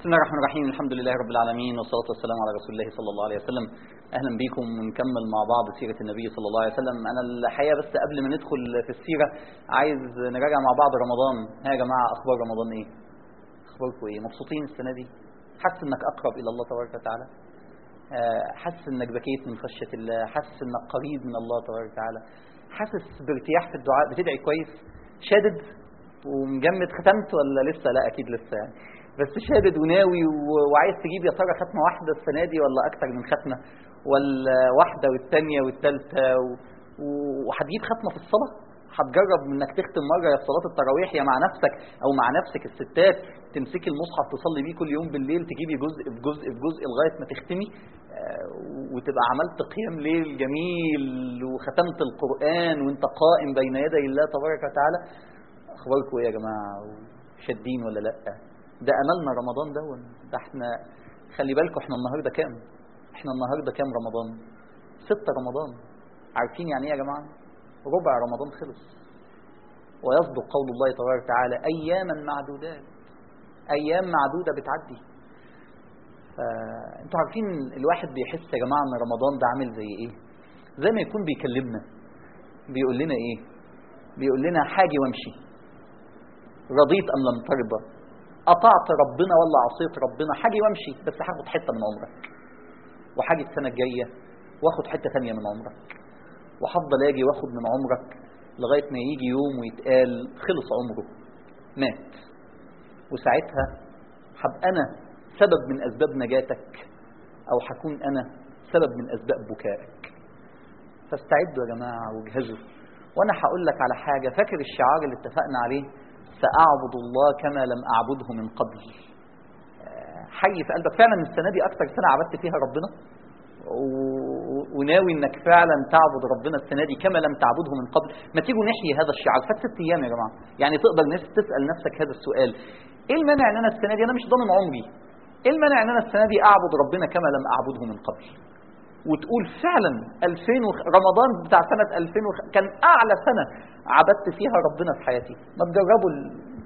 بسم الله الرحمن الرحيم الحمد لله رب العالمين والصلاة والسلام على رسول الله صلى الله عليه وسلم أهلا بكم ونكمل مع بعض سيرة النبي صلى الله عليه وسلم أنا الحقيقة بس قبل ما ندخل في السيرة عايز نراجع مع بعض رمضان ها يا جماعة أخبار رمضان إيه أخباركم إيه مبسوطين السنة دي حاسس إنك أقرب إلى الله تبارك وتعالى آه، حاسس إنك بكيت من خشية الله حاسس إنك قريب من الله تبارك وتعالى حاسس بارتياح في الدعاء بتدعي كويس شادد ومجمد ختمت ولا لسه لا أكيد لسه يعني بس شادد وناوي و- وعايز تجيب يا ترى ختمه واحده السنه دي ولا اكتر من ختمه ولا واحده والثانيه والثالثه و- و- وهتجيب ختمه في الصلاه هتجرب انك تختم مره يا في صلاه التراويح يا مع نفسك او مع نفسك الستات تمسكي المصحف تصلي بيه كل يوم بالليل تجيبي جزء في جزء في جزء لغايه ما تختمي آه، وتبقى عملت قيام ليل جميل وختمت القران وانت قائم بين يدي الله تبارك وتعالى اخباركم ايه يا جماعه شادين ولا لا ده املنا رمضان ده ده احنا خلي بالكم احنا النهارده كام احنا النهارده كام رمضان ستة رمضان عارفين يعني ايه يا جماعه ربع رمضان خلص ويصدق قول الله تبارك وتعالى اياما معدودات ايام معدوده بتعدي فانتوا عارفين الواحد بيحس يا جماعه ان رمضان ده عامل زي ايه زي ما يكون بيكلمنا بيقول لنا ايه بيقول لنا حاجي وامشي رضيت ام لم ترضى قطعت ربنا ولا عصيت ربنا حاجي وامشي بس هاخد حته من عمرك وحاجي السنه الجايه واخد حته ثانيه من عمرك وهفضل اجي واخد من عمرك لغايه ما يجي يوم ويتقال خلص عمره مات وساعتها هبقى انا سبب من اسباب نجاتك او هكون انا سبب من اسباب بكائك فاستعدوا يا جماعه واجهزوا وانا هقول لك على حاجه فاكر الشعار اللي اتفقنا عليه سأعبد الله كما لم أعبده من قبل آه، حي في قلبك فعلا السنة دي أكتر سنة عبدت فيها ربنا و- وناوي انك فعلا تعبد ربنا السنه دي كما لم تعبده من قبل ما تيجوا نحيي هذا الشعار فات ست ايام يا جماعه يعني تقدر ناس تسال نفسك هذا السؤال ايه المانع ان انا السنه دي انا مش ضامن عمري ايه المانع ان انا السنه دي اعبد ربنا كما لم اعبده من قبل وتقول فعلا 2000 وخ... رمضان بتاع سنة 2000 وخ... كان أعلى سنة عبدت فيها ربنا في حياتي ما تجربوا ال...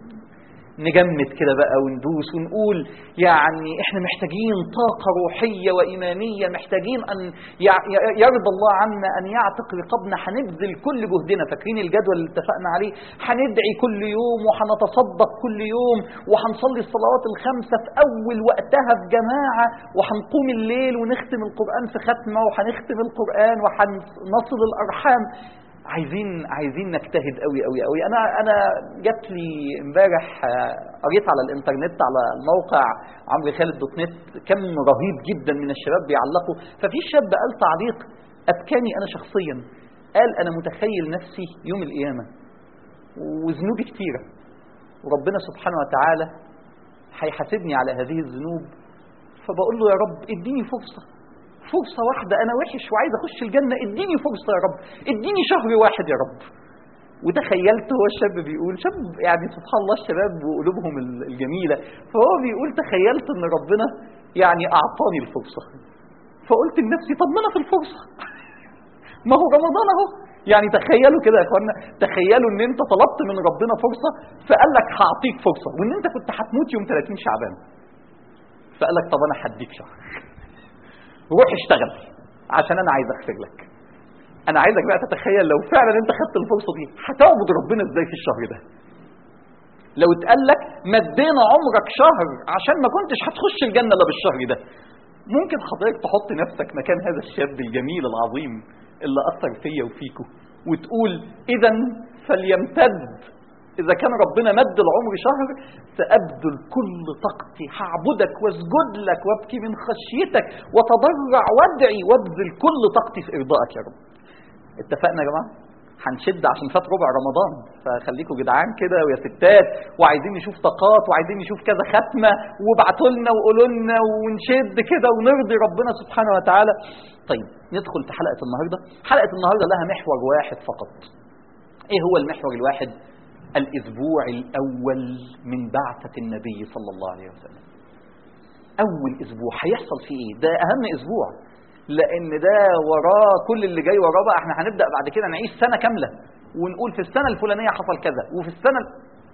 نجمد كده بقى وندوس ونقول يعني احنا محتاجين طاقة روحية وإيمانية محتاجين أن يع- ي- يرضى الله عنا أن يعتق رقابنا هنبذل كل جهدنا فاكرين الجدول اللي اتفقنا عليه هندعي كل يوم وهنتصدق كل يوم وهنصلي الصلوات الخمسة في أول وقتها في جماعة وهنقوم الليل ونختم القرآن في ختمة وهنختم القرآن وهنصل الأرحام عايزين عايزين نجتهد قوي قوي قوي انا انا جات لي امبارح آه، قريت على الانترنت على الموقع عمرو خالد دوت نت كم رهيب جدا من الشباب بيعلقوا ففي شاب قال تعليق ابكاني انا شخصيا قال انا متخيل نفسي يوم القيامه وذنوبي كتيره وربنا سبحانه وتعالى هيحاسبني على هذه الذنوب فبقول له يا رب اديني فرصه فرصة واحدة أنا وحش وعايز أخش الجنة اديني فرصة يا رب اديني شهر واحد يا رب وتخيلت هو الشاب بيقول شاب يعني سبحان الله الشباب وقلوبهم ال- الجميلة فهو بيقول تخيلت إن ربنا يعني أعطاني الفرصة فقلت لنفسي طب ما أنا في الفرصة ما هو رمضان أهو يعني تخيلوا كده يا اخوانا تخيلوا ان انت طلبت من ربنا فرصه فقال لك هعطيك فرصه وان انت كنت هتموت يوم 30 شعبان فقال لك طب انا هديك شهر روح اشتغل عشان انا عايز اغفر لك انا عايزك بقى تتخيل لو فعلا انت خدت الفرصه دي هتعبد ربنا ازاي في الشهر ده لو اتقال لك مدينا عمرك شهر عشان ما كنتش هتخش الجنه الا بالشهر ده ممكن حضرتك تحط نفسك مكان هذا الشاب الجميل العظيم اللي اثر فيا وفيكو وتقول اذا فليمتد إذا كان ربنا مد العمر شهر سأبذل كل طاقتي هعبدك واسجد لك وابكي من خشيتك وتضرع وادعي وابذل كل طاقتي في إرضائك يا رب. اتفقنا يا جماعة؟ هنشد عشان فات ربع رمضان فخليكم جدعان كده ويا ستات وعايزين نشوف طاقات وعايزين نشوف كذا ختمه وابعتوا لنا وقولوا لنا ونشد كده ونرضي ربنا سبحانه وتعالى. طيب ندخل في حلقه النهارده، حلقه النهارده لها محور واحد فقط. ايه هو المحور الواحد؟ الاسبوع الاول من بعثه النبي صلى الله عليه وسلم. اول اسبوع هيحصل فيه ايه؟ ده اهم اسبوع لان ده وراه كل اللي جاي وراه بقى احنا هنبدا بعد كده نعيش سنه كامله ونقول في السنه الفلانيه حصل كذا وفي السنه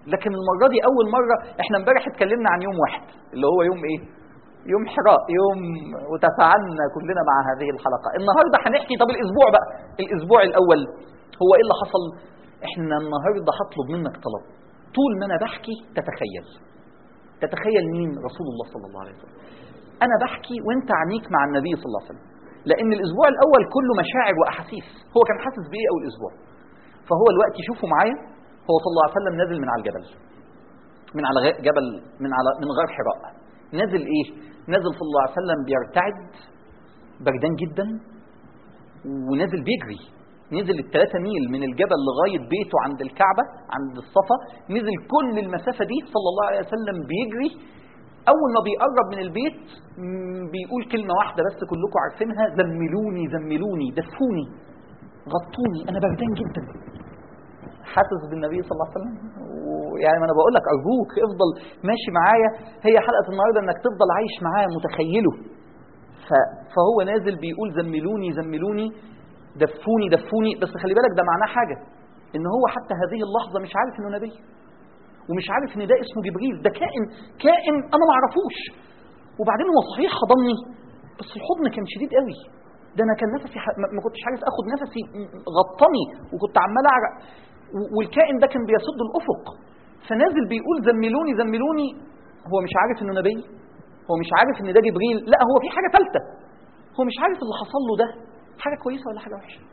لكن المره دي اول مره احنا امبارح اتكلمنا عن يوم واحد اللي هو يوم ايه يوم حراء يوم وتفاعلنا كلنا مع هذه الحلقه النهارده هنحكي طب الاسبوع بقى الاسبوع الاول هو ايه اللي حصل احنا النهارده هطلب منك طلب طول ما انا بحكي تتخيل تتخيل مين رسول الله صلى الله عليه وسلم انا بحكي وانت عينيك مع النبي صلى الله عليه وسلم لان الاسبوع الاول كله مشاعر واحاسيس هو كان حاسس بايه اول اسبوع فهو الوقت شوفوا معايا هو صلى الله عليه وسلم نازل من على الجبل من على جبل من على من غار حراء نازل ايه نازل صلى الله عليه وسلم بيرتعد بردان جدا ونازل بيجري نزل الثلاثة ميل من الجبل لغاية بيته عند الكعبة عند الصفا نزل كل المسافة دي صلى الله عليه وسلم بيجري أول ما بيقرب من البيت بيقول كلمة واحدة بس كلكم عارفينها زملوني زملوني دفوني غطوني أنا بردان جدا حاسس بالنبي صلى الله عليه وسلم ويعني ما انا بقول لك ارجوك افضل ماشي معايا هي حلقه النهارده انك تفضل عايش معايا متخيله فهو نازل بيقول زملوني زملوني دفوني دفوني بس خلي بالك ده معناه حاجه ان هو حتى هذه اللحظه مش عارف انه نبي ومش عارف ان ده اسمه جبريل ده كائن كائن انا ما اعرفوش وبعدين هو صحيح حضني بس الحضن كان شديد قوي ده انا كان نفسي ح... ما كنتش عارف اخد نفسي غطني وكنت عمال اعرق والكائن ده كان بيسد الافق فنازل بيقول زملوني زملوني هو مش عارف انه نبي هو مش عارف ان ده جبريل لا هو في حاجه ثالثه هو مش عارف اللي حصل له ده حاجه كويسه ولا حاجه وحشه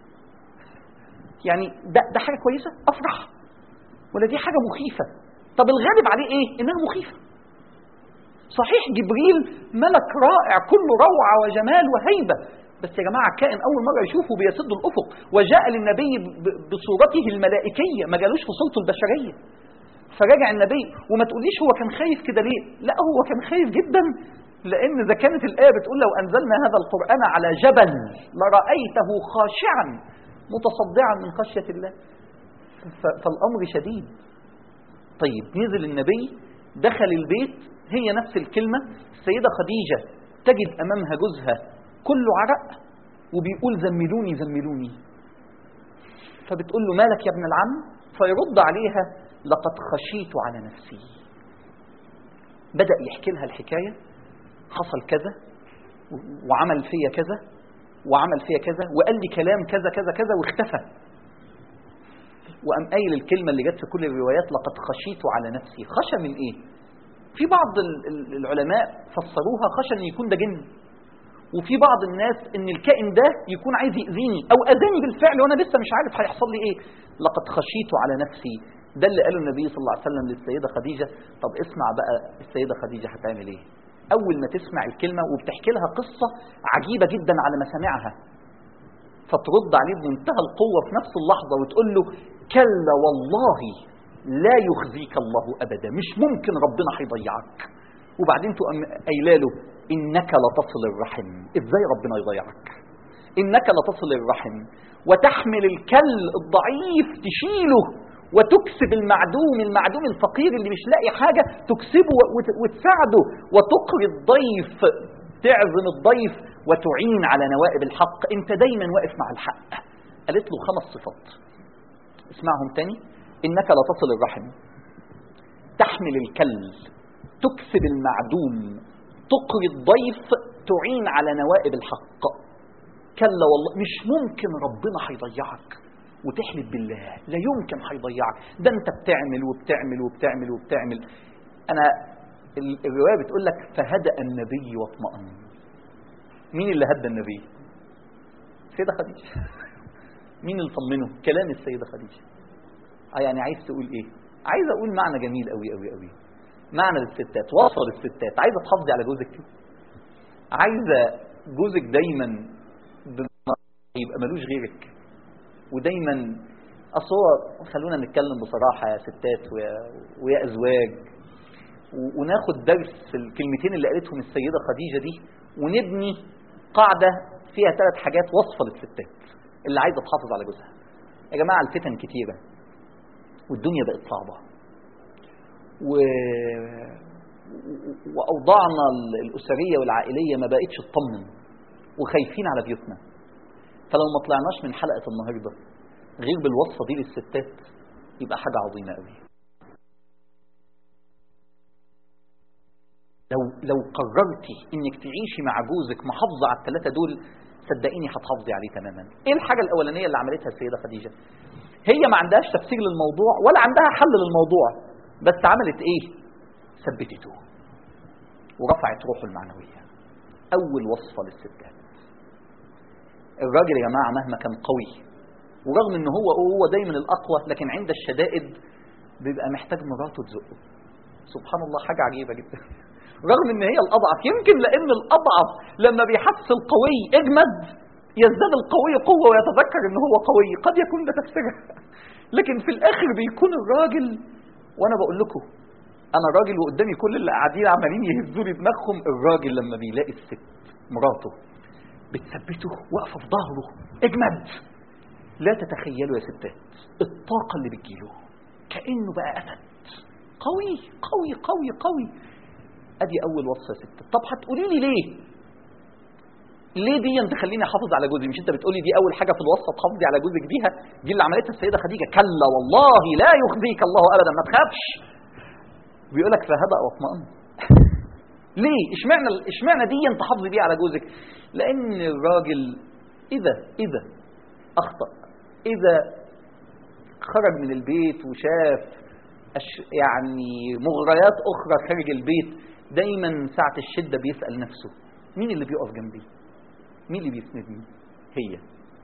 يعني ده ده حاجه كويسه افرح ولا دي حاجه مخيفه طب الغالب عليه ايه انها مخيفه صحيح جبريل ملك رائع كله روعه وجمال وهيبه بس يا جماعه كائن اول مره يشوفه بيسد الافق وجاء للنبي بصورته الملائكيه ما جالوش في صورته البشريه فرجع النبي وما تقوليش هو كان خايف كده ليه لا هو كان خايف جدا لان اذا كانت الايه بتقول لو انزلنا هذا القران على جبل لرايته خاشعا متصدعا من خشيه الله فالامر شديد طيب نزل النبي دخل البيت هي نفس الكلمه السيده خديجه تجد امامها جوزها كله عرق وبيقول زملوني زملوني فبتقول له مالك يا ابن العم فيرد عليها لقد خشيت على نفسي بدأ يحكي لها الحكاية حصل كذا وعمل فيا كذا وعمل فيا كذا وقال لي كلام كذا كذا كذا واختفى وقام قايل الكلمة اللي جت في كل الروايات لقد خشيت على نفسي خشى من ايه في بعض العلماء فسروها خشى ان يكون ده جن وفي بعض الناس ان الكائن ده يكون عايز يأذيني او اذاني بالفعل وانا لسه مش عارف هيحصل لي ايه لقد خشيت على نفسي ده اللي قاله النبي صلى الله عليه وسلم للسيده خديجه طب اسمع بقى السيده خديجه هتعمل ايه اول ما تسمع الكلمه وبتحكي لها قصه عجيبه جدا على مسامعها فترد عليه بمنتهى القوه في نفس اللحظه وتقول له كلا والله لا يخزيك الله ابدا مش ممكن ربنا هيضيعك وبعدين تقوم قايله له انك لتصل الرحم ازاي ربنا يضيعك انك لتصل الرحم وتحمل الكل الضعيف تشيله وتكسب المعدوم المعدوم الفقير اللي مش لاقي حاجة تكسبه وتساعده وتقري الضيف تعزم الضيف وتعين على نوائب الحق انت دايما واقف مع الحق قالت له خمس صفات اسمعهم تاني انك لا تصل الرحم تحمل الكل تكسب المعدوم تقري الضيف تعين على نوائب الحق كلا والله مش ممكن ربنا هيضيعك وتحلف بالله لا يمكن هيضيعك ده انت بتعمل وبتعمل وبتعمل وبتعمل انا الروايه بتقول لك فهدأ النبي واطمأن مين اللي هدى النبي السيدة خديجة مين اللي طمنه كلام السيدة خديجة اه يعني عايز تقول ايه عايز اقول معنى جميل قوي قوي قوي معنى للستات وصل الستات عايزه تحافظي على جوزك عايزه جوزك دايما يبقى ملوش غيرك ودايما اصل هو خلونا نتكلم بصراحه يا ستات ويا, ويا ازواج وناخد درس الكلمتين اللي قالتهم السيده خديجه دي ونبني قاعده فيها ثلاث حاجات وصفه للستات اللي عايزه تحافظ على جوزها يا جماعه الفتن كتيره والدنيا بقت صعبه و... واوضاعنا الاسريه والعائليه ما بقتش تطمن وخايفين على بيوتنا فلو ما طلعناش من حلقه النهارده غير بالوصفه دي للستات يبقى حاجه عظيمه قوي لو لو قررتي انك تعيشي مع جوزك محافظه على الثلاثه دول صدقيني هتحافظي عليه تماما ايه الحاجه الاولانيه اللي عملتها السيده خديجه هي ما عندهاش تفسير للموضوع ولا عندها حل للموضوع بس عملت ايه ثبتته ورفعت روحه المعنويه اول وصفه للستات الراجل يا جماعه مهما كان قوي ورغم ان هو هو دايما الاقوى لكن عند الشدائد بيبقى محتاج مراته تزقه سبحان الله حاجه عجيبه جدا رغم ان هي الاضعف يمكن لان الاضعف لما بيحس القوي اجمد يزداد القوي قوه ويتذكر ان هو قوي قد يكون ده تفسيرها لكن في الاخر بيكون الراجل وانا بقول لكم انا راجل وقدامي كل اللي قاعدين عمالين يهزوا لي دماغهم الراجل لما بيلاقي الست مراته بتثبته واقفه في ظهره اجمد لا تتخيلوا يا ستات الطاقه اللي بتجيله كانه بقى اسد قوي قوي قوي قوي ادي اول وصفه يا ست طب هتقولي لي ليه ليه دي انت خليني احافظ على جوزي مش انت بتقولي دي اول حاجه في الوصفه تحافظي على جوزك بيها دي اللي عملتها السيده خديجه كلا والله لا يخزيك الله ابدا ما تخافش بيقول لك فهدأ واطمئن ليه اشمعنى اشمعنى دي انت حافظي بيها على جوزك لان الراجل اذا اذا اخطا اذا خرج من البيت وشاف أش يعني مغريات اخرى خارج البيت دايما ساعه الشده بيسال نفسه مين اللي بيقف جنبي مين اللي بيسندني هي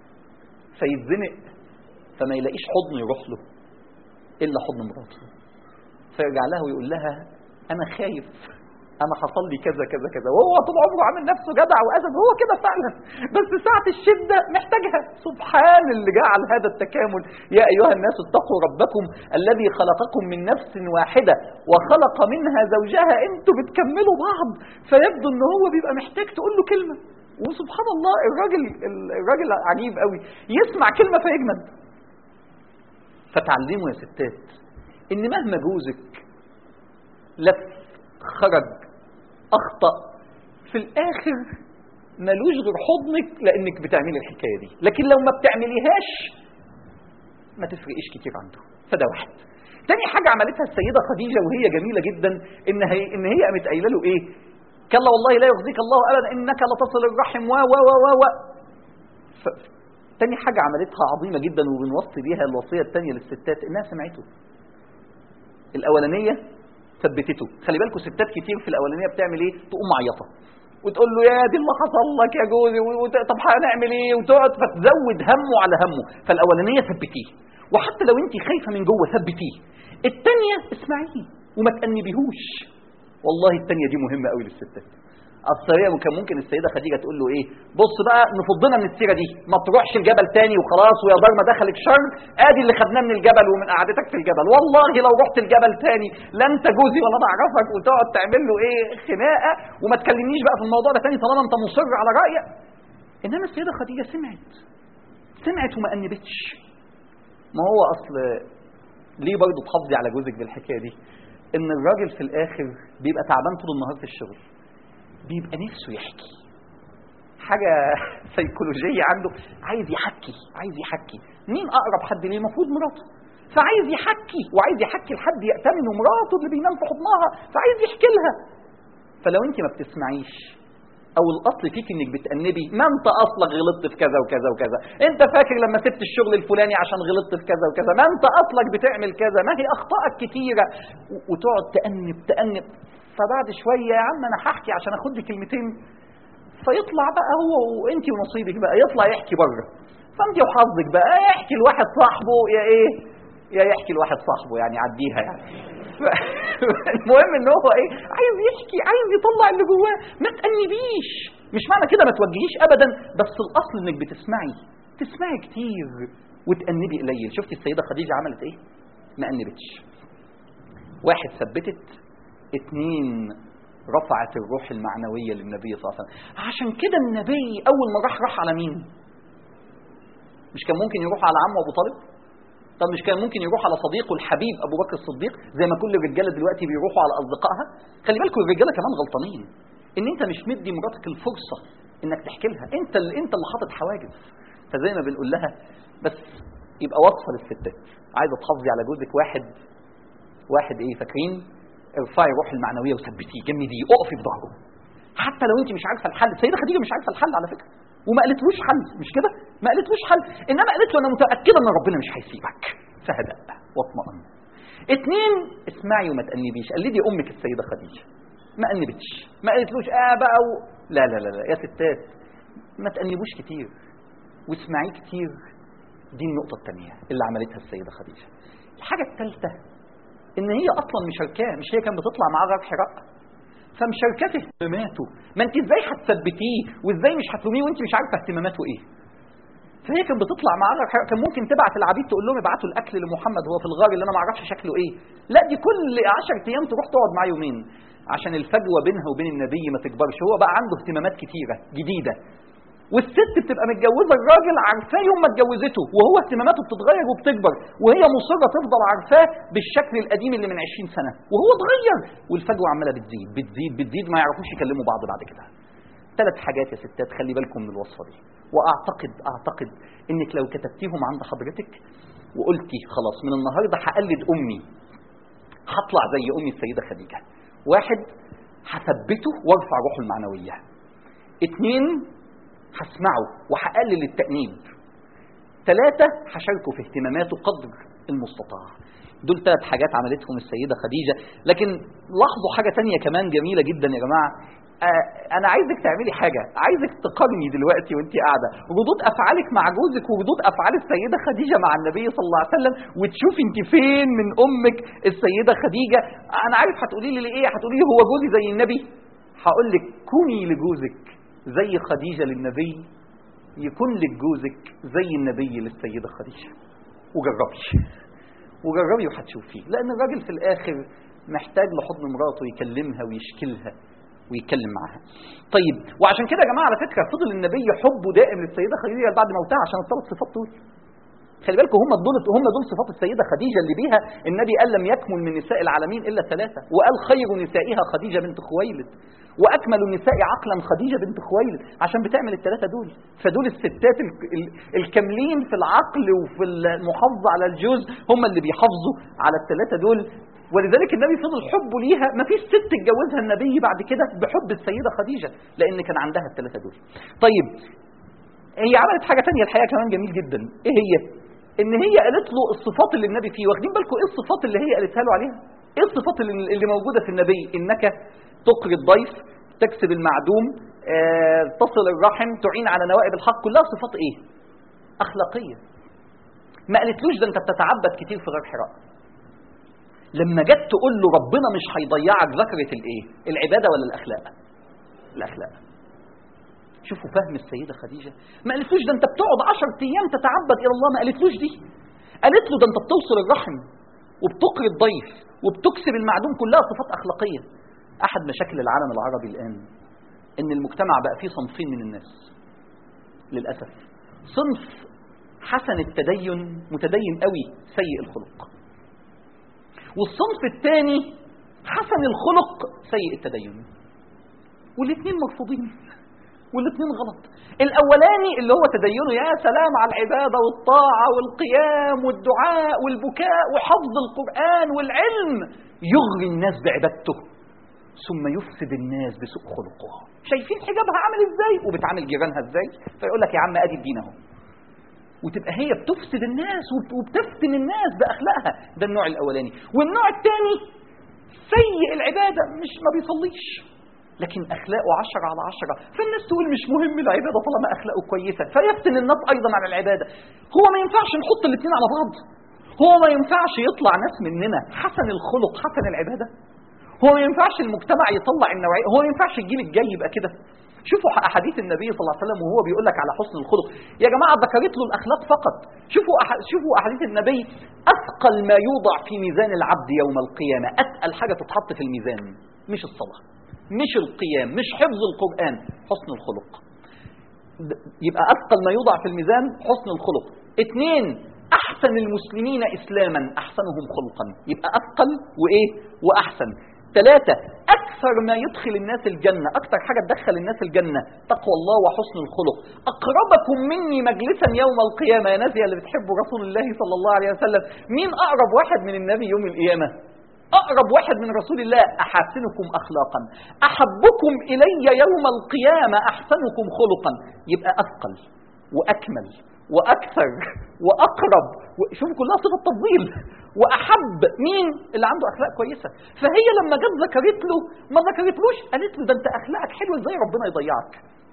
فيتزنق فما يلاقيش حضن يروح له الا حضن مراته فيرجع لها ويقول لها انا خايف انا حصل لي كذا كذا كذا وهو طول عمره عامل نفسه جدع واسد هو كده فعلا بس ساعه الشده محتاجها سبحان اللي جعل هذا التكامل يا ايها الناس اتقوا ربكم الذي خلقكم من نفس واحده وخلق منها زوجها انتوا بتكملوا بعض فيبدو ان هو بيبقى محتاج تقول له كلمه وسبحان الله الراجل الراجل عجيب قوي يسمع كلمه فيجمد فتعلموا يا ستات ان مهما جوزك لف خرج اخطا في الاخر ملوش غير حضنك لانك بتعملي الحكايه دي لكن لو ما بتعمليهاش ما تفرقيش كتير عنده فده واحد تاني حاجه عملتها السيده خديجه وهي جميله جدا ان هي ان هي قامت قايله له ايه كلا والله لا يخزيك الله ابدا انك لتصل الرحم و و و و, و. ف... تاني حاجه عملتها عظيمه جدا وبنوصي بيها الوصيه الثانيه للستات انها سمعته الاولانيه ثبتته خلي بالكم ستات كتير في الاولانيه بتعمل ايه تقوم معيطه وتقول له يا دي اللي حصل لك يا جوزي وت... طب هنعمل ايه وتقعد فتزود همه على همه فالاولانيه ثبتيه وحتى لو انت خايفه من جوه ثبتيه الثانيه اسمعيه وما تأنبيهوش والله الثانيه دي مهمه قوي للستات اصل هي كان ممكن السيده خديجه تقول له ايه بص بقى نفضنا من السيره دي ما تروحش الجبل تاني وخلاص ويا دار ما دخلك شر ادي اللي خدناه من الجبل ومن قعدتك في الجبل والله لو رحت الجبل تاني لا انت جوزي ولا انا اعرفك وتقعد تعمل له ايه خناقه وما تكلمنيش بقى في الموضوع ده تاني طالما انت مصر على رايك انما السيده خديجه سمعت سمعت وما انبتش ما هو اصل ليه برضه تحافظي على جوزك بالحكايه دي ان الراجل في الاخر بيبقى تعبان طول النهار في الشغل بيبقى نفسه يحكي حاجة سيكولوجية عنده عايز يحكي عايز يحكي مين أقرب حد ليه المفروض مراته فعايز يحكي وعايز يحكي لحد يأتمنه مراته اللي بينام في حضنها فعايز يحكي لها فلو انت ما بتسمعيش او الاصل فيك انك بتأنبي ما انت اصلك غلطت في كذا وكذا وكذا انت فاكر لما سبت الشغل الفلاني عشان غلطت في كذا وكذا ما انت اصلك بتعمل كذا ما هي اخطائك كتيره وتقعد تأنب تأنب فبعد شويه يا عم انا هحكي عشان اخد لي كلمتين فيطلع بقى هو وانت ونصيبك بقى يطلع يحكي بره فانت وحظك بقى يحكي لواحد صاحبه يا ايه يا يحكي لواحد صاحبه يعني عديها يعني المهم ان هو ايه عايز يحكي عايز يطلع اللي جواه ما تأنبيش مش معنى كده ما توجهيش ابدا بس الاصل انك بتسمعي تسمعي كتير وتأنبي قليل شفتي السيده خديجه عملت ايه ما أنبتش واحد ثبتت اتنين رفعت الروح المعنوية للنبي صلى الله عليه وسلم عشان كده النبي أول ما راح راح على مين مش كان ممكن يروح على عمه أبو طالب طب مش كان ممكن يروح على صديقه الحبيب أبو بكر الصديق زي ما كل الرجالة دلوقتي بيروحوا على أصدقائها خلي بالكم الرجالة كمان غلطانين إن أنت مش مدي مراتك الفرصة إنك تحكي لها أنت اللي أنت اللي حاطط حواجز فزي ما بنقول لها بس يبقى وصفة للستات عايزة تحافظي على جوزك واحد واحد إيه فاكرين ارفعي روح المعنويه وثبتيه جمديه اقفي في ظهره حتى لو انت مش عارفه الحل السيده خديجه مش عارفه الحل على فكره وما قالتلوش حل مش كده ما قالتلوش حل انما قالت له انا متاكده ان ربنا مش هيسيبك فهدأ واطمئن اتنين اسمعي وما تأنبيش قلدي امك السيده خديجه ما أنبتش ما قالتلوش اه بقى و... لا لا لا لا يا ستات ما تأنبوش كتير واسمعيه كتير دي النقطة الثانية اللي عملتها السيدة خديجة الحاجة الثالثة ان هي اصلا مشاركاه مش هي كانت بتطلع معاه غار حراء فمشاركاه في اهتماماته ما انت ازاي هتثبتيه وازاي مش هتلوميه وانت مش عارفه اهتماماته ايه فهي كانت بتطلع معاه غار حراء كان ممكن تبعت العبيد تقول لهم ابعتوا الاكل لمحمد هو في الغار اللي انا ما اعرفش شكله ايه لا دي كل 10 ايام تروح تقعد معاه يومين عشان الفجوه بينها وبين النبي ما تكبرش هو بقى عنده اهتمامات كتيره جديده والست بتبقى متجوزه الراجل عارفاه يوم ما اتجوزته وهو اهتماماته بتتغير وبتكبر وهي مصره تفضل عارفاه بالشكل القديم اللي من 20 سنه وهو اتغير والفجوه عماله بتزيد بتزيد بتزيد ما يعرفوش يكلموا بعض بعد كده ثلاث حاجات يا ستات خلي بالكم من الوصفه دي واعتقد اعتقد انك لو كتبتيهم عند حضرتك وقلتي خلاص من النهارده هقلد امي هطلع زي امي السيده خديجه واحد هثبته وارفع روحه المعنويه اتنين هسمعه وهقلل التأنيب ثلاثة هشاركه في اهتماماته قدر المستطاع دول ثلاث حاجات عملتهم السيدة خديجة لكن لاحظوا حاجة تانية كمان جميلة جدا يا جماعة آه أنا عايزك تعملي حاجة عايزك تقارني دلوقتي وأنت قاعدة ردود أفعالك مع جوزك وردود أفعال السيدة خديجة مع النبي صلى الله عليه وسلم وتشوفي أنت فين من أمك السيدة خديجة أنا عارف هتقولي لي إيه هتقولي لي هو جوزي زي النبي هقول لك كوني لجوزك زي خديجة للنبي يكون لك جوزك زي النبي للسيدة خديجة وجربي وجربي وهتشوفيه لأن الراجل في الآخر محتاج لحضن مراته يكلمها ويشكلها ويتكلم معاها طيب وعشان كده يا جماعة على فكرة فضل النبي حبه دائم للسيدة خديجة بعد موتها عشان الثلاث صفات دول خلي بالكم هم دول هم دول صفات السيده خديجه اللي بيها النبي قال لم يكمل من نساء العالمين الا ثلاثه وقال خير نسائها خديجه بنت خويلد واكمل النساء عقلا خديجه بنت خويلد عشان بتعمل الثلاثه دول فدول الستات ال ال الكاملين في العقل وفي المحافظه على الجوز هم اللي بيحافظوا على الثلاثه دول ولذلك النبي فضل حبه ليها ما فيش ست اتجوزها النبي بعد كده بحب السيده خديجه لان كان عندها الثلاثه دول طيب هي عملت حاجه تانية الحقيقه كمان جميل جدا ايه هي ان هي قالت له الصفات اللي النبي فيه واخدين بالكم ايه الصفات اللي هي قالتها له عليها ايه الصفات اللي, اللي موجوده في النبي انك تقري الضيف تكسب المعدوم آه، تصل الرحم تعين على نوائب الحق كلها صفات ايه اخلاقيه ما قالتلوش ده انت بتتعبد كتير في غار حراء لما جت تقول له ربنا مش هيضيعك ذكرت الايه العباده ولا الاخلاق الاخلاق شوفوا فهم السيده خديجه ما قالتلوش ده انت بتقعد 10 ايام تتعبد الى الله ما قالتلوش دي قالت له ده انت بتوصل الرحم وبتقري الضيف وبتكسب المعدوم كلها صفات اخلاقيه احد مشاكل العالم العربي الان ان المجتمع بقى فيه صنفين من الناس للاسف صنف حسن التدين متدين قوي سيء الخلق والصنف الثاني حسن الخلق سيء التدين والاثنين مرفوضين والاثنين غلط الاولاني اللي هو تدينه يا سلام على العباده والطاعه والقيام والدعاء والبكاء وحفظ القران والعلم يغري الناس بعبادته ثم يفسد الناس بسوء خلقه شايفين حجابها عامل ازاي وبتعامل جيرانها ازاي فيقول لك يا عم ادي الدين اهو وتبقى هي بتفسد الناس وبتفتن الناس باخلاقها ده النوع الاولاني والنوع الثاني سيء العباده مش ما بيصليش لكن اخلاقه عشرة على عشرة فالناس تقول مش مهم العباده طالما اخلاقه كويسه فيفتن الناس ايضا على العباده هو ما ينفعش نحط الاثنين على بعض هو ما ينفعش يطلع ناس مننا حسن الخلق حسن العباده هو ما ينفعش المجتمع يطلع النوعيه هو ما ينفعش الجيل الجاي يبقى كده شوفوا احاديث النبي صلى الله عليه وسلم وهو بيقول لك على حسن الخلق يا جماعه ذكرت له الاخلاق فقط شوفوا أح... شوفوا احاديث النبي اثقل ما يوضع في ميزان العبد يوم القيامه اتقل حاجه تتحط في الميزان مش الصلاه مش القيام مش حفظ القران حسن الخلق يبقى اثقل ما يوضع في الميزان حسن الخلق اثنين احسن المسلمين اسلاما احسنهم خلقا يبقى اثقل وايه واحسن ثلاثة أكثر ما يدخل الناس الجنة أكثر حاجة تدخل الناس الجنة تقوى الله وحسن الخلق أقربكم مني مجلسا يوم القيامة يا ناس اللي بتحبوا رسول الله صلى الله عليه وسلم مين أقرب واحد من النبي يوم القيامة أقرب واحد من رسول الله أحسنكم أخلاقا أحبكم إلي يوم القيامة أحسنكم خلقا يبقى أثقل وأكمل وأكثر وأقرب شوف كلها صفة تفضيل وأحب مين اللي عنده أخلاق كويسة فهي لما جت ذكرت له ما ذكرتلوش قالت له ده أنت أخلاقك حلوة إزاي ربنا يضيعك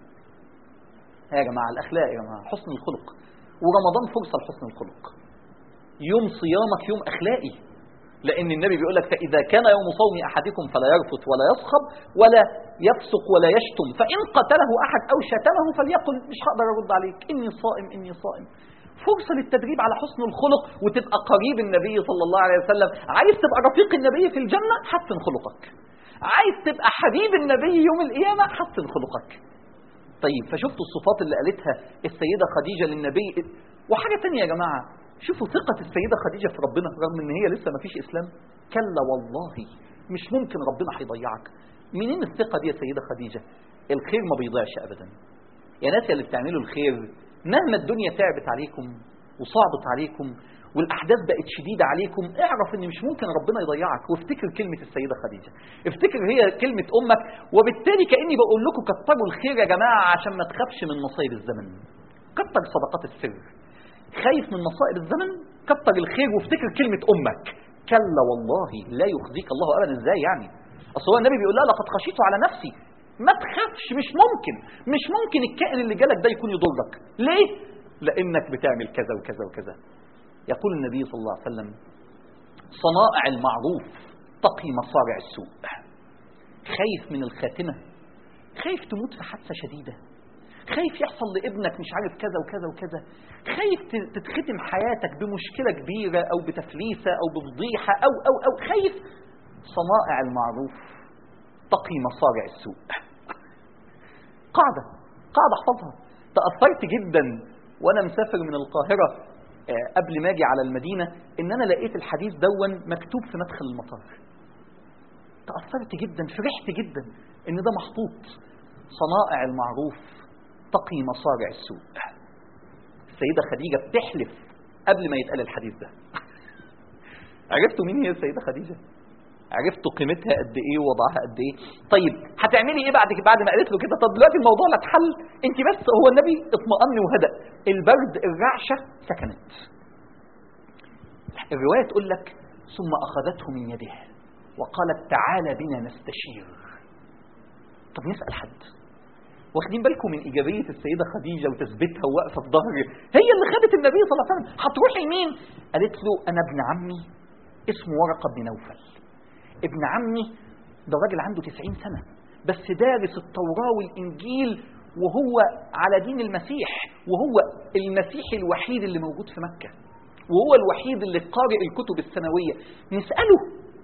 يا جماعة الأخلاق يا جماعة حسن الخلق ورمضان فرصة لحسن الخلق يوم صيامك يوم أخلاقي لأن النبي بيقول لك فإذا كان يوم صوم أحدكم فلا يرفث ولا يصخب ولا يفسق ولا يشتم فإن قتله أحد أو شتمه فليقل مش هقدر أرد عليك إني صائم إني صائم فرصة للتدريب على حسن الخلق وتبقى قريب النبي صلى الله عليه وسلم عايز تبقى رفيق النبي في الجنة حسن خلقك عايز تبقى حبيب النبي يوم القيامة حسن خلقك طيب فشفتوا الصفات اللي قالتها السيدة خديجة للنبي وحاجة تانية يا جماعة شوفوا ثقة السيدة خديجة في ربنا رغم ان هي لسه ما فيش اسلام كلا والله مش ممكن ربنا هيضيعك منين الثقة دي يا سيدة خديجة الخير ما بيضيعش ابدا يا ناس اللي بتعملوا الخير مهما الدنيا تعبت عليكم وصعبت عليكم والاحداث بقت شديده عليكم اعرف ان مش ممكن ربنا يضيعك وافتكر كلمه السيده خديجه افتكر هي كلمه امك وبالتالي كاني بقول لكم كتروا الخير يا جماعه عشان ما تخافش من مصايب الزمن كتر صدقات السر خايف من مصائب الزمن كتر الخير وافتكر كلمه امك كلا والله لا يخزيك الله ابدا ازاي يعني اصل هو النبي بيقول لها لقد خشيت على نفسي ما تخافش مش ممكن مش ممكن الكائن اللي جالك ده يكون يضرك ليه لانك بتعمل كذا وكذا وكذا يقول النبي صلى الله عليه وسلم صنائع المعروف تقي مصارع السوء خايف من الخاتمة خايف تموت في حادثة شديدة خايف يحصل لابنك مش عارف كذا وكذا وكذا خايف تتختم حياتك بمشكلة كبيرة أو بتفليسة أو بفضيحة أو أو أو خايف صنائع المعروف تقي مصارع السوء قاعدة قاعدة احفظها تأثرت جدا وأنا مسافر من القاهرة قبل ما اجي على المدينة ان انا لقيت الحديث دون مكتوب في مدخل المطار تأثرت جدا فرحت جدا ان ده محطوط صنائع المعروف تقي مصارع السوء السيدة خديجة بتحلف قبل ما يتقال الحديث ده عرفتوا مين هي السيدة خديجة عرفتوا قيمتها قد ايه ووضعها قد ايه طيب هتعملي ايه بعد بعد ما قالت له كده طب دلوقتي الموضوع لا اتحل انت بس هو النبي اطمأن وهدأ البرد الرعشه سكنت الروايه تقول لك ثم اخذته من يده وقالت تعالى بنا نستشير طب نسال حد واخدين بالكم من ايجابيه السيده خديجه وتثبيتها وواقفه في ظهر هي اللي خدت النبي صلى الله عليه وسلم هتروحي لمين قالت له انا ابن عمي اسمه ورقه بن نوفل ابن عمي ده راجل عنده 90 سنة بس دارس التوراة والإنجيل وهو على دين المسيح وهو المسيح الوحيد اللي موجود في مكة وهو الوحيد اللي قارئ الكتب السماوية نسأله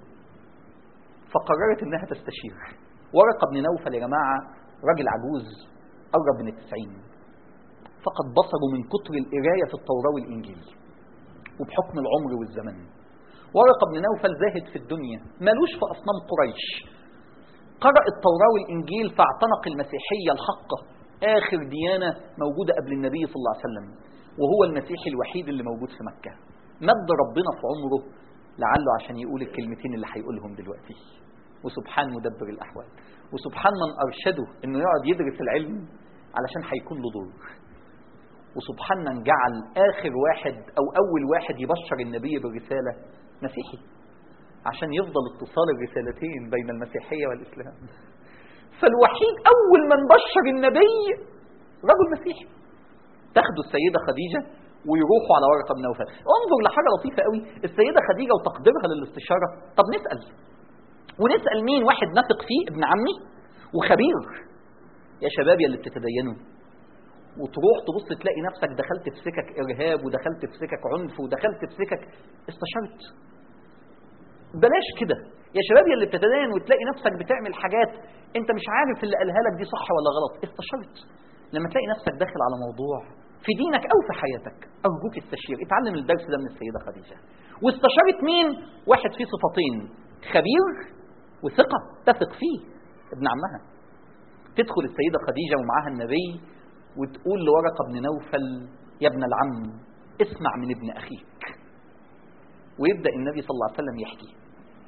فقررت انها تستشير ورقة بن نوفل يا جماعة راجل عجوز قرب من التسعين فقد بصروا من كتر القراية في التوراة والإنجيل وبحكم العمر والزمن ورقة بن نوفل زاهد في الدنيا مالوش في أصنام قريش قرأ التوراة والإنجيل فاعتنق المسيحية الحقة آخر ديانة موجودة قبل النبي صلى الله عليه وسلم وهو المسيحي الوحيد اللي موجود في مكة مد ربنا في عمره لعله عشان يقول الكلمتين اللي هيقولهم دلوقتي وسبحان مدبر الأحوال وسبحان من أرشده إنه يقعد يدرس العلم علشان هيكون له دور وسبحان من جعل آخر واحد أو أول واحد يبشر النبي بالرسالة مسيحي عشان يفضل اتصال الرسالتين بين المسيحية والإسلام فالوحيد أول من بشر النبي رجل مسيحي تاخدوا السيدة خديجة ويروحوا على ورقة بن نوفل انظر لحاجة لطيفة قوي السيدة خديجة وتقديرها للاستشارة طب نسأل ونسأل مين واحد نثق فيه ابن عمي وخبير يا شباب يا اللي بتتدينوا وتروح تبص تلاقي نفسك دخلت في سكك إرهاب ودخلت في سكك عنف ودخلت في سكك استشرت بلاش كده يا شباب يا اللي بتتدين وتلاقي نفسك بتعمل حاجات انت مش عارف اللي قالها لك دي صح ولا غلط استشرت لما تلاقي نفسك داخل على موضوع في دينك او في حياتك ارجوك استشير اتعلم الدرس ده من السيده خديجه واستشارت مين واحد فيه صفتين خبير وثقه تثق فيه ابن عمها تدخل السيده خديجه ومعاها النبي وتقول لورقه بن نوفل يا ابن العم اسمع من ابن اخيك ويبدا النبي صلى الله عليه وسلم يحكي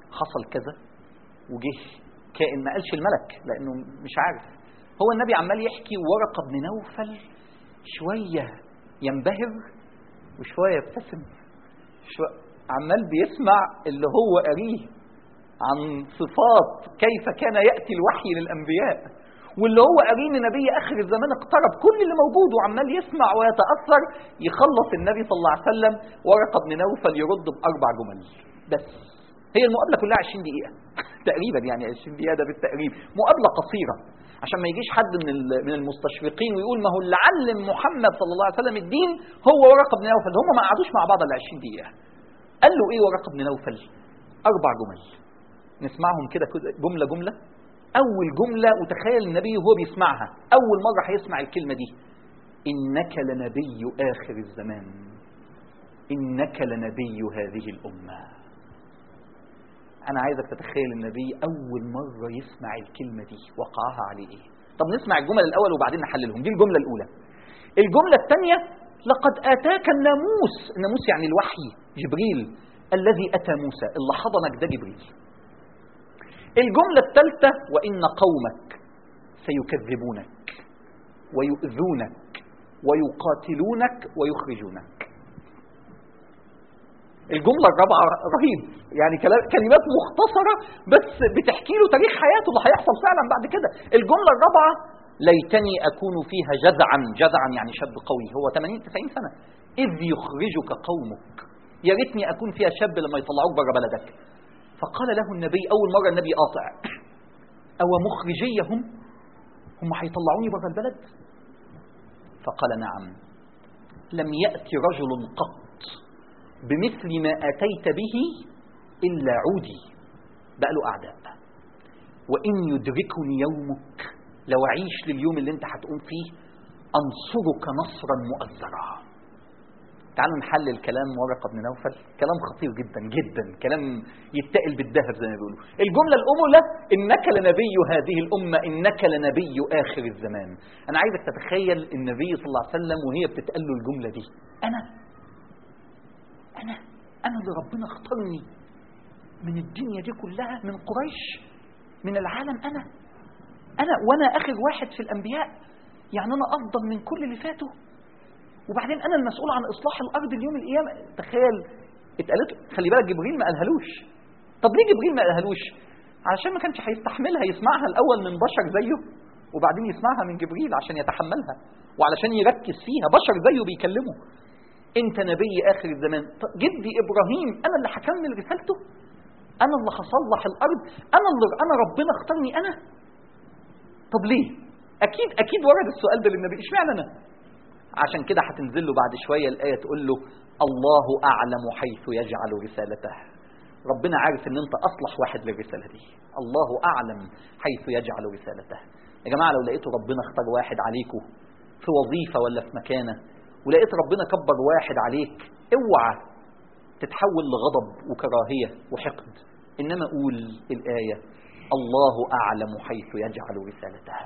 حصل كذا وجه كائن ما قالش الملك لانه مش عارف هو النبي عمال يحكي ورقه بن نوفل شويه ينبهر وشويه يبتسم شوية عمال بيسمع اللي هو قريه عن صفات كيف كان ياتي الوحي للانبياء واللي هو قريه من نبي اخر الزمان اقترب كل اللي موجود وعمال يسمع ويتاثر يخلص النبي صلى الله عليه وسلم ورقه بن نوفل يرد باربع جمل بس هي المقابله كلها 20 دقيقه تقريبا يعني 20 دقيقه ده بالتقريب مقابله قصيره عشان ما يجيش حد من من المستشرقين ويقول ما هو اللي علم محمد صلى الله عليه وسلم الدين هو ورقه بن نوفل هم ما قعدوش مع بعض الا 20 دقيقه قال له ايه ورقه بن نوفل اربع جمل نسمعهم كده جمله جمله اول جمله وتخيل النبي وهو بيسمعها اول مره هيسمع الكلمه دي انك لنبي اخر الزمان انك لنبي هذه الامه انا عايزك تتخيل النبي اول مره يسمع الكلمه دي وقعها عليه ايه طب نسمع الجمل الاول وبعدين نحللهم دي الجمله الاولى الجمله الثانيه لقد اتاك الناموس الناموس يعني الوحي جبريل الذي اتى موسى اللي حضنك ده جبريل الجمله الثالثه وان قومك سيكذبونك ويؤذونك ويقاتلونك ويخرجونك الجملة الرابعة رهيب يعني كلمات مختصرة بس بتحكي له تاريخ حياته اللي هيحصل فعلا بعد كده الجملة الرابعة ليتني أكون فيها جذعا جذعا يعني شاب قوي هو 80 90 سنة إذ يخرجك قومك يا ريتني أكون فيها شاب لما يطلعوك بره بلدك فقال له النبي أول مرة النبي قاطع أو مخرجيهم هم هيطلعوني بره البلد فقال نعم لم يأتي رجل قط بمثل ما أتيت به إلا عودي بقى له أعداء وإن يدركني يومك لو أعيش لليوم اللي أنت هتقوم فيه أنصرك نصرا مؤزرا تعالوا نحلل كلام ورقة بن نوفل كلام خطير جدا جدا كلام يتقل بالذهب زي ما بيقولوا الجملة الأولى إنك لنبي هذه الأمة إنك لنبي آخر الزمان أنا عايزك تتخيل النبي صلى الله عليه وسلم وهي بتتقال له الجملة دي أنا أنا أنا اللي ربنا اختارني من الدنيا دي كلها من قريش من العالم أنا أنا وأنا آخر واحد في الأنبياء يعني أنا أفضل من كل اللي فاتوا وبعدين أنا المسؤول عن إصلاح الأرض اليوم القيامة تخيل اتقالت خلي بالك جبريل ما قالهالوش طب ليه جبريل ما قالهالوش عشان ما كانش هيستحملها يسمعها الأول من بشر زيه وبعدين يسمعها من جبريل عشان يتحملها وعلشان يركز فيها بشر زيه بيكلمه انت نبي اخر الزمان جدي ابراهيم انا اللي هكمل رسالته انا اللي هصلح الارض انا اللي انا ربنا اختارني انا طب ليه اكيد اكيد ورد السؤال ده للنبي اشمعنى انا عشان كده هتنزل له بعد شويه الايه تقول له الله اعلم حيث يجعل رسالته ربنا عارف ان انت اصلح واحد للرساله دي الله اعلم حيث يجعل رسالته يا جماعه لو لقيتوا ربنا اختار واحد عليكم في وظيفه ولا في مكانه ولقيت ربنا كبر واحد عليك اوعى تتحول لغضب وكراهية وحقد إنما قول الآية الله أعلم حيث يجعل رسالته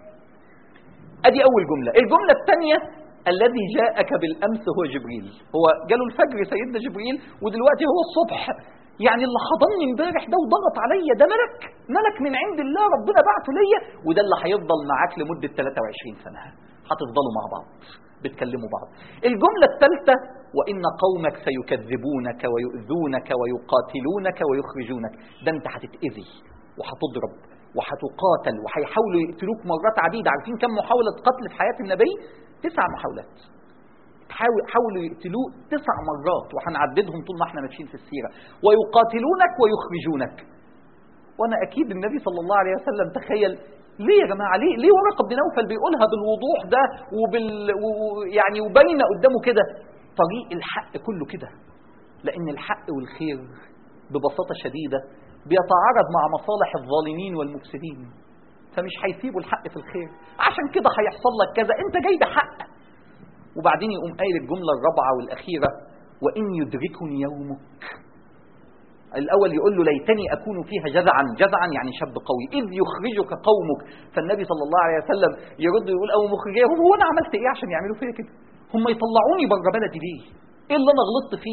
أدي أول جملة الجملة الثانية الذي جاءك بالأمس هو جبريل هو جاله الفجر سيدنا جبريل ودلوقتي هو الصبح يعني اللي حضني امبارح ده وضغط عليا ده ملك ملك من عند الله ربنا بعته ليا وده اللي هيفضل معاك لمدة 23 سنة هتفضلوا مع بعض بتكلموا بعض الجملة الثالثة وإن قومك سيكذبونك ويؤذونك ويقاتلونك ويخرجونك ده أنت هتتأذي وهتضرب وهتقاتل وهيحاولوا يقتلوك مرات عديدة عارفين كم محاولة قتل في حياة النبي؟ تسع محاولات حاولوا يقتلوه تسع مرات وهنعددهم طول ما احنا ماشيين في السيرة ويقاتلونك ويخرجونك وانا اكيد النبي صلى الله عليه وسلم تخيل ليه يا جماعه ليه ليه ورقه بن نوفل بيقولها بالوضوح ده وبال و... يعني وباينه قدامه كده طريق الحق كله كده لان الحق والخير ببساطه شديده بيتعارض مع مصالح الظالمين والمفسدين فمش هيسيبوا الحق في الخير عشان كده هيحصل لك كذا انت جاي بحق وبعدين يقوم قايل الجمله الرابعه والاخيره وان يدركني يومك الأول يقول له ليتني أكون فيها جذعا جذعا يعني شاب قوي إذ يخرجك قومك فالنبي صلى الله عليه وسلم يرد ويقول أو مخرجيهم هو أنا عملت إيه عشان يعملوا فيا كده هم يطلعوني بره بلدي ليه إيه اللي أنا غلطت فيه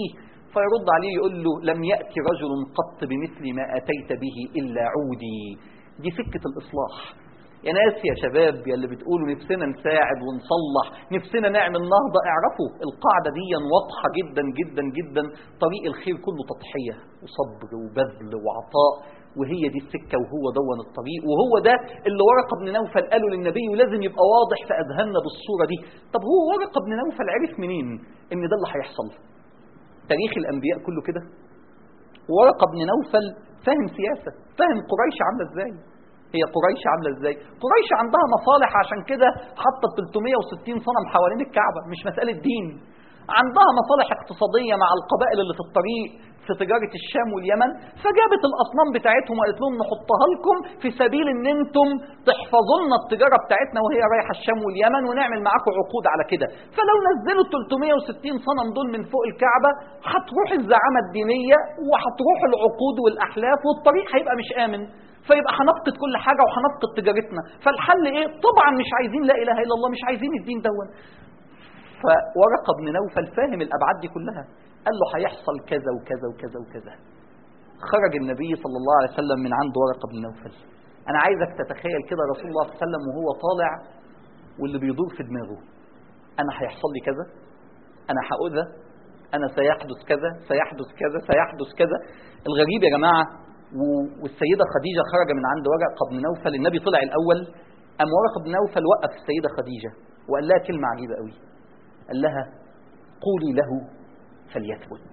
فيرد عليه يقول له لم يأتي رجل قط بمثل ما أتيت به إلا عودي دي سكة الإصلاح يا ناس يا شباب يا اللي بتقولوا نفسنا نساعد ونصلح نفسنا نعمل نهضة اعرفوا القاعدة دي واضحة جدا جدا جدا طريق الخير كله تضحية وصبر وبذل وعطاء وهي دي السكة وهو دون الطريق وهو ده اللي ورقة بن نوفل قاله للنبي ولازم يبقى واضح في أذهاننا بالصورة دي طب هو ورقة بن نوفل عرف منين ان ده اللي هيحصل تاريخ الأنبياء كله كده ورقة بن نوفل فاهم سياسة فاهم قريش عاملة ازاي هي قريش عاملة ازاي قريش عندها مصالح عشان كده حطت 360 صنم حوالين الكعبة مش مسألة دين عندها مصالح اقتصادية مع القبائل اللي في الطريق في تجارة الشام واليمن فجابت الأصنام بتاعتهم وقالت لهم نحطها لكم في سبيل ان انتم تحفظوا لنا التجارة بتاعتنا وهي رايحة الشام واليمن ونعمل معاكم عقود على كده فلو نزلوا ال 360 صنم دول من فوق الكعبة هتروح الزعامة الدينية وهتروح العقود والأحلاف والطريق هيبقى مش آمن فيبقى هنفقد كل حاجة وهنفقد تجارتنا فالحل ايه طبعا مش عايزين لا اله الا الله مش عايزين الدين دون فورقة بن نوفل فاهم الابعاد دي كلها قال له هيحصل كذا وكذا وكذا وكذا خرج النبي صلى الله عليه وسلم من عند ورقة بن نوفل انا عايزك تتخيل كده رسول الله صلى الله عليه وسلم وهو طالع واللي بيدور في دماغه انا هيحصل لي كذا انا هأذى انا سيحدث كذا سيحدث كذا سيحدث كذا الغريب يا جماعه والسيدة خديجة خرج من عند ورقة بن نوفل النبي طلع الأول أم ورقة بن نوفل وقف السيدة خديجة وقال لها كلمة عجيبة قوي قال لها قولي له فليثبت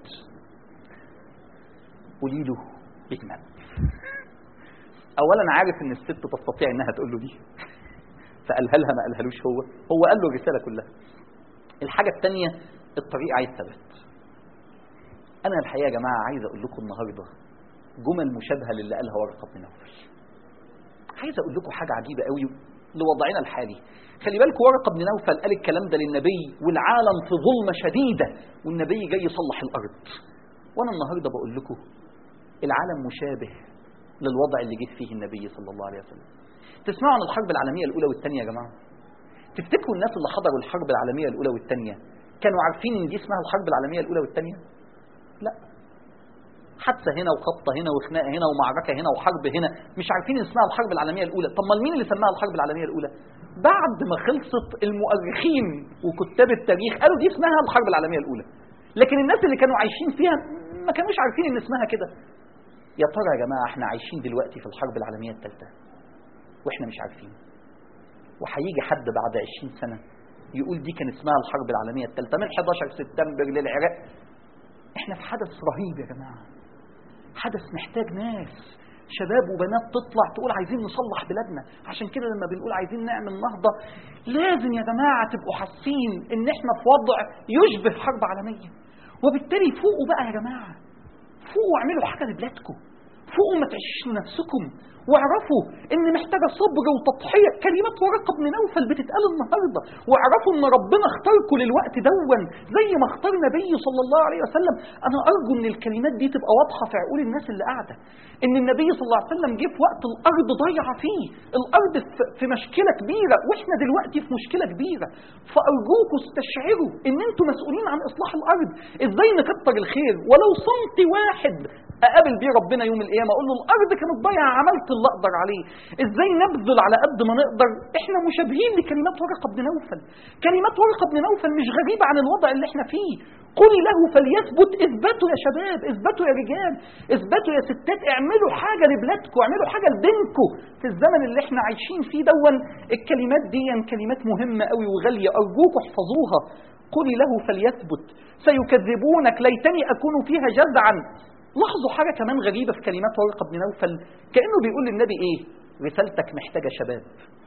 قولي له اجمل أولا عارف إن الست تستطيع إنها تقول له دي فقالها لها ما قالهالوش هو هو قال له الرسالة كلها الحاجة الثانية الطريق عايز ثبت أنا الحقيقة يا جماعة عايز أقول لكم النهاردة جمل مشابهة للي قالها ورقة بن نوفل عايز أقول لكم حاجة عجيبة قوي لوضعنا الحالي خلي بالكم ورقة بن نوفل قال الكلام ده للنبي والعالم في ظلمة شديدة والنبي جاي يصلح الأرض وأنا النهاردة بقول لكم العالم مشابه للوضع اللي جه فيه النبي صلى الله عليه وسلم تسمعوا عن الحرب العالمية الأولى والثانية يا جماعة تفتكروا الناس اللي حضروا الحرب العالمية الأولى والثانية كانوا عارفين إن دي اسمها الحرب العالمية الأولى والثانية لا حادثه هنا وخبطه هنا وخناقه هنا ومعركه هنا وحرب هنا مش عارفين اسمها الحرب العالميه الاولى طب ما مين اللي سماها الحرب العالميه الاولى بعد ما خلصت المؤرخين وكتاب التاريخ قالوا دي اسمها الحرب العالميه الاولى لكن الناس اللي كانوا عايشين فيها ما كانوش عارفين ان اسمها كده يا ترى يا جماعه احنا عايشين دلوقتي في الحرب العالميه الثالثه واحنا مش عارفين وهيجي حد بعد 20 سنه يقول دي كان اسمها الحرب العالميه الثالثه من 11 سبتمبر للعراق احنا في حدث رهيب يا جماعه حدث محتاج ناس شباب وبنات تطلع تقول عايزين نصلح بلادنا عشان كده لما بنقول عايزين نعمل نهضة لازم يا جماعة تبقوا حاسين ان احنا في وضع يشبه حرب عالمية وبالتالي فوقوا بقى يا جماعة فوقوا واعملوا حاجة لبلادكم فوقوا ما تعيشوش لنفسكم واعرفوا ان محتاجة صبر وتضحية كلمات ورقة بن نوفل بتتقال النهاردة واعرفوا ان ربنا اختاركم للوقت دون زي ما اختار نبي صلى الله عليه وسلم انا ارجو ان الكلمات دي تبقى واضحة في عقول الناس اللي قاعدة ان النبي صلى الله عليه وسلم جه في وقت الارض ضايعة فيه الارض في مشكلة كبيرة واحنا دلوقتي في مشكلة كبيرة فارجوكم استشعروا ان انتم مسؤولين عن اصلاح الارض ازاي نكتر الخير ولو صمت واحد اقابل بيه ربنا يوم القيامه اقول له الارض كانت ضايعه عملت اللي اقدر عليه ازاي نبذل على قد ما نقدر احنا مشابهين لكلمات ورقه بن نوفل كلمات ورقه بن نوفل مش غريبه عن الوضع اللي احنا فيه قولي له فليثبت اثبتوا يا شباب اثبتوا يا رجال اثبتوا يا ستات اعملوا حاجه لبلادكم اعملوا حاجه لدينكم في الزمن اللي احنا عايشين فيه دون الكلمات دي كلمات مهمه قوي وغاليه ارجوكم احفظوها قولي له فليثبت سيكذبونك ليتني اكون فيها جزعا لاحظوا حاجة كمان غريبة في كلمات ورقة بن نوفل كأنه بيقول للنبي إيه رسالتك محتاجة شباب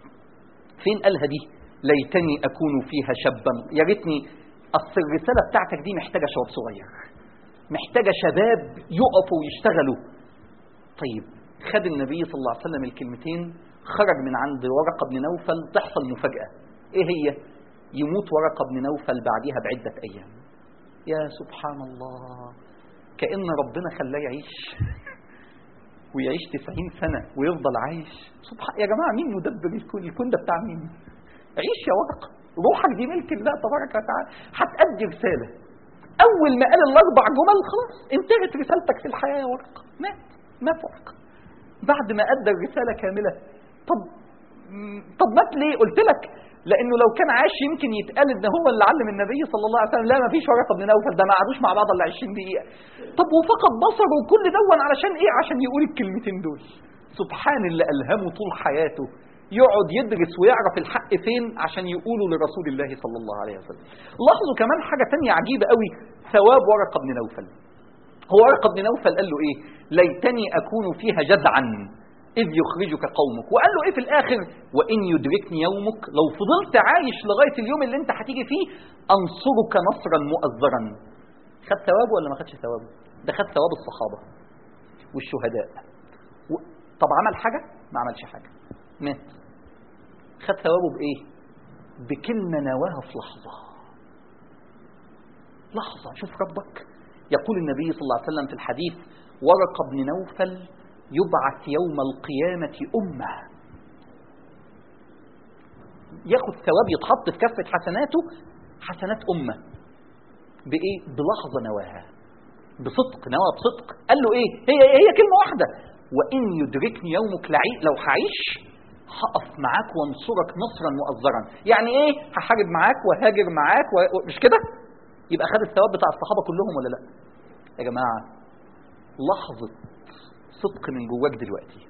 فين قالها دي ليتني أكون فيها شابا يا ريتني أصل الرسالة بتاعتك دي محتاجة شباب صغير محتاجة شباب يقفوا ويشتغلوا طيب خد النبي صلى الله عليه وسلم الكلمتين خرج من عند ورقة بن نوفل تحصل مفاجأة إيه هي يموت ورقة بن نوفل بعدها بعدة أيام يا سبحان الله كأن ربنا خلاه يعيش ويعيش 90 سنة ويفضل عايش سبحان يا جماعة مين مدبر الكون الكون ده بتاع مين عيش يا ورقة روحك دي ملك الله تبارك وتعالى هتأدي رسالة اول ما قال الاربع جمل خلاص انتهت رسالتك في الحياه يا ورقه مات مات ورقه بعد ما ادى الرساله كامله طب م- طب مات ليه قلت لك لانه لو كان عاش يمكن يتقال ان هو اللي علم النبي صلى الله عليه وسلم لا ما فيش ورقه بن نوفل ده ما قعدوش مع بعض الا 20 دقيقه طب وفقد بصره وكل دون علشان ايه عشان يقول الكلمتين دول سبحان اللي الهمه طول حياته يقعد يدرس ويعرف الحق فين عشان يقوله لرسول الله صلى الله عليه وسلم لاحظوا كمان حاجه تانية عجيبه قوي ثواب ورقه بن نوفل هو ورقه بن نوفل قال له ايه ليتني اكون فيها جزعا إذ يخرجك قومك وقال له إيه في الآخر وإن يدركني يومك لو فضلت عايش لغاية اليوم اللي أنت هتيجي فيه أنصرك نصرا مؤزرا خد ثوابه ولا ما خدش ثوابه ده خد ثواب الصحابة والشهداء و... طب عمل حاجة ما عملش حاجة مات خد ثوابه بإيه بكلمة نواها في لحظة لحظة شوف ربك يقول النبي صلى الله عليه وسلم في الحديث ورق بن نوفل يبعث يوم القيامة أمة ياخد ثواب يتحط في كفة حسناته حسنات أمة بإيه؟ بلحظة نواها بصدق نوى بصدق قال له إيه؟ هي هي كلمة واحدة وإن يدركني يومك لعي لو هعيش هقف معاك وانصرك نصرا مؤزرا يعني ايه هحارب معاك وهاجر معاك و... مش كده يبقى خد الثواب بتاع الصحابه كلهم ولا لا يا جماعه لحظه صدق من جواك دلوقتي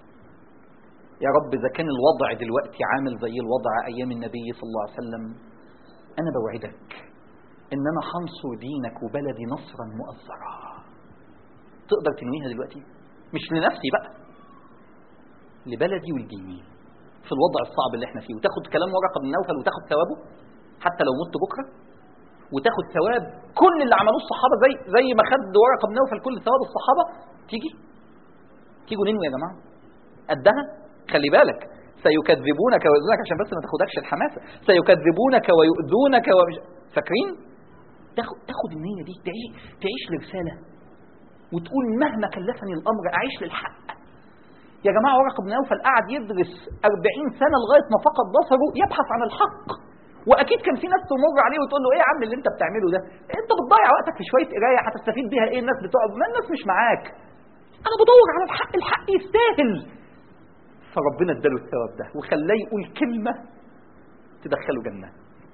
يا رب إذا كان الوضع دلوقتي عامل زي الوضع أيام النبي صلى الله عليه وسلم أنا بوعدك إن أنا هنصر دينك وبلدي نصرا مؤثرا تقدر تنويها دلوقتي مش لنفسي بقى لبلدي ولديني في الوضع الصعب اللي احنا فيه وتاخد كلام ورقة بن نوفل وتاخد ثوابه حتى لو مت بكرة وتاخد ثواب كل اللي عملوه الصحابة زي زي ما خد ورقة بن نوفل كل ثواب الصحابة تيجي تيجوا ننوي يا جماعة قدها خلي بالك سيكذبونك ويؤذونك عشان بس ما تاخدكش الحماسة سيكذبونك ويؤذونك ومش فاكرين تاخد تاخد النية دي تعيش تعيش لرسالة وتقول مهما كلفني الأمر أعيش للحق يا جماعة ورقة بن نوفل قعد يدرس 40 سنة لغاية ما فقد بصره يبحث عن الحق واكيد كان في ناس تمر عليه وتقول له ايه يا عم اللي انت بتعمله ده انت بتضيع وقتك في شويه قرايه هتستفيد بيها ايه الناس بتقعد ما الناس مش معاك انا بدور على الحق الحق يستاهل فربنا اداله الثواب ده وخلاه يقول كلمه تدخله جنه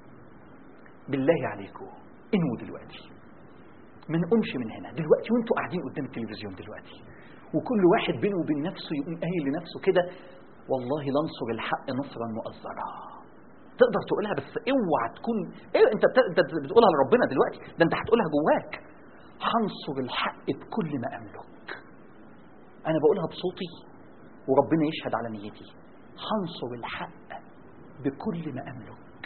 بالله عليكم انووا دلوقتي ما نقومش من هنا دلوقتي وانتوا قاعدين قدام التلفزيون دلوقتي وكل واحد بينه وبين نفسه يقوم قايل لنفسه كده والله لانصر الحق نصرا مؤزرا تقدر تقولها بس اوعى تكون ايه انت بت... انت بتقولها لربنا دلوقتي ده انت هتقولها جواك هنصر الحق بكل ما املك انا بقولها بصوتي وربنا يشهد على نيتي هنصر الحق بكل ما املك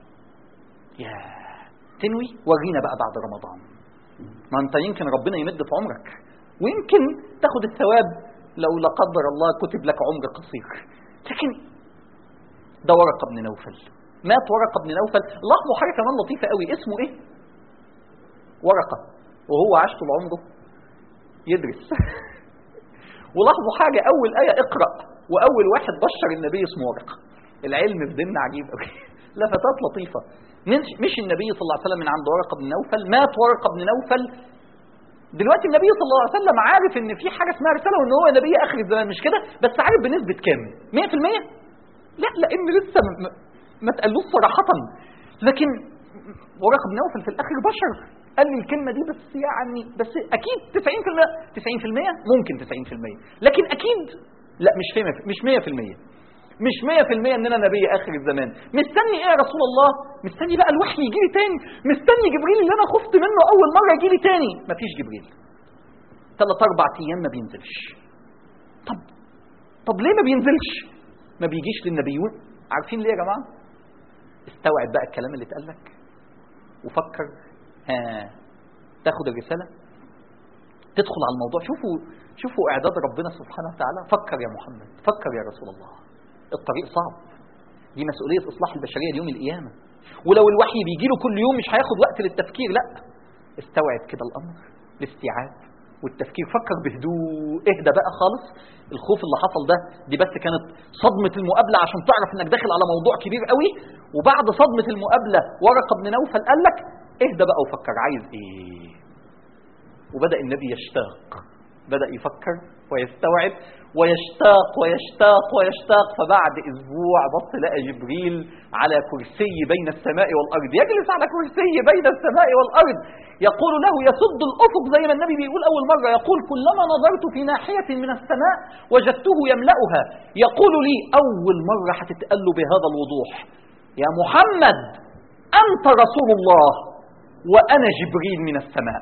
يا تنوي ورينا بقى بعد رمضان ما انت يمكن ربنا يمد في عمرك ويمكن تاخد الثواب لو لا قدر الله كتب لك عمر قصير لكن ده ورقه بن نوفل مات ورقه بن نوفل لاحظوا حاجه كمان لطيفه قوي اسمه ايه ورقه وهو عاش طول عمره يدرس ولاحظوا حاجه اول ايه اقرا واول واحد بشر النبي اسمه ورقه العلم في ديننا عجيب قوي لفتات لطيفه مش النبي صلى الله عليه وسلم من عند ورقه بن نوفل مات ورقه بن نوفل دلوقتي النبي صلى الله عليه وسلم عارف ان في حاجه اسمها رساله وان هو نبي اخر الزمان مش كده بس عارف بنسبه كام 100% لا لان لسه ما, ما تقالوش صراحه لكن ورقه بن نوفل في الاخر بشر قال لي الكلمه دي بس يعني بس اكيد 90% 90% ممكن 90% لكن اكيد لا مش في مش 100% مش 100% ان انا نبي اخر الزمان مستني ايه يا رسول الله مستني بقى الوحي يجي لي تاني مستني جبريل اللي انا خفت منه اول مره يجي لي تاني مفيش جبريل ثلاث اربع ايام ما بينزلش طب طب ليه ما بينزلش ما بيجيش للنبيون عارفين ليه يا جماعه استوعب بقى الكلام اللي اتقال لك وفكر ها تاخد الرساله تدخل على الموضوع شوفوا شوفوا اعداد ربنا سبحانه وتعالى فكر يا محمد فكر يا رسول الله الطريق صعب دي مسؤولية إصلاح البشرية ليوم القيامة ولو الوحي بيجي له كل يوم مش هياخد وقت للتفكير لا استوعب كده الأمر الاستيعاب والتفكير فكر بهدوء اهدى بقى خالص الخوف اللي حصل ده دي بس كانت صدمة المقابلة عشان تعرف انك داخل على موضوع كبير قوي وبعد صدمة المقابلة ورقة بن نوفل قال لك اهدى بقى وفكر عايز ايه وبدأ النبي يشتاق بدأ يفكر ويستوعب ويشتاق ويشتاق ويشتاق فبعد اسبوع بص لقى جبريل على كرسي بين السماء والارض يجلس على كرسي بين السماء والارض يقول له يسد الافق زي ما النبي بيقول اول مره يقول كلما نظرت في ناحيه من السماء وجدته يملاها يقول لي اول مره هتتقال له بهذا الوضوح يا محمد انت رسول الله وانا جبريل من السماء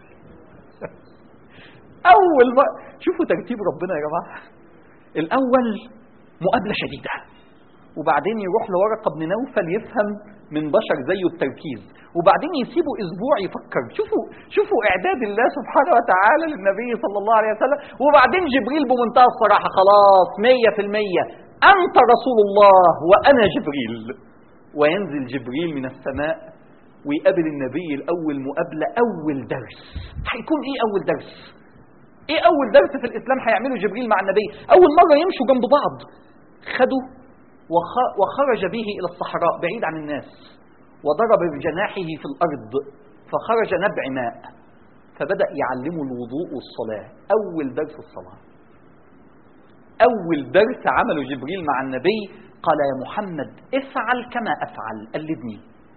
اول ما شوفوا ترتيب ربنا يا جماعه الاول مقابله شديده وبعدين يروح لورقه بن نوفل يفهم من بشر زيه التركيز وبعدين يسيبه اسبوع يفكر شوفوا شوفوا اعداد الله سبحانه وتعالى للنبي صلى الله عليه وسلم وبعدين جبريل بمنتهى الصراحه خلاص 100% انت رسول الله وانا جبريل وينزل جبريل من السماء ويقابل النبي الاول مقابله اول درس هيكون ايه اول درس ايه اول درس في الاسلام هيعمله جبريل مع النبي اول مره يمشوا جنب بعض خدوا وخرج به الى الصحراء بعيد عن الناس وضرب بجناحه في الارض فخرج نبع ماء فبدا يعلمه الوضوء والصلاه اول درس الصلاه اول درس عمله جبريل مع النبي قال يا محمد افعل كما افعل قلدني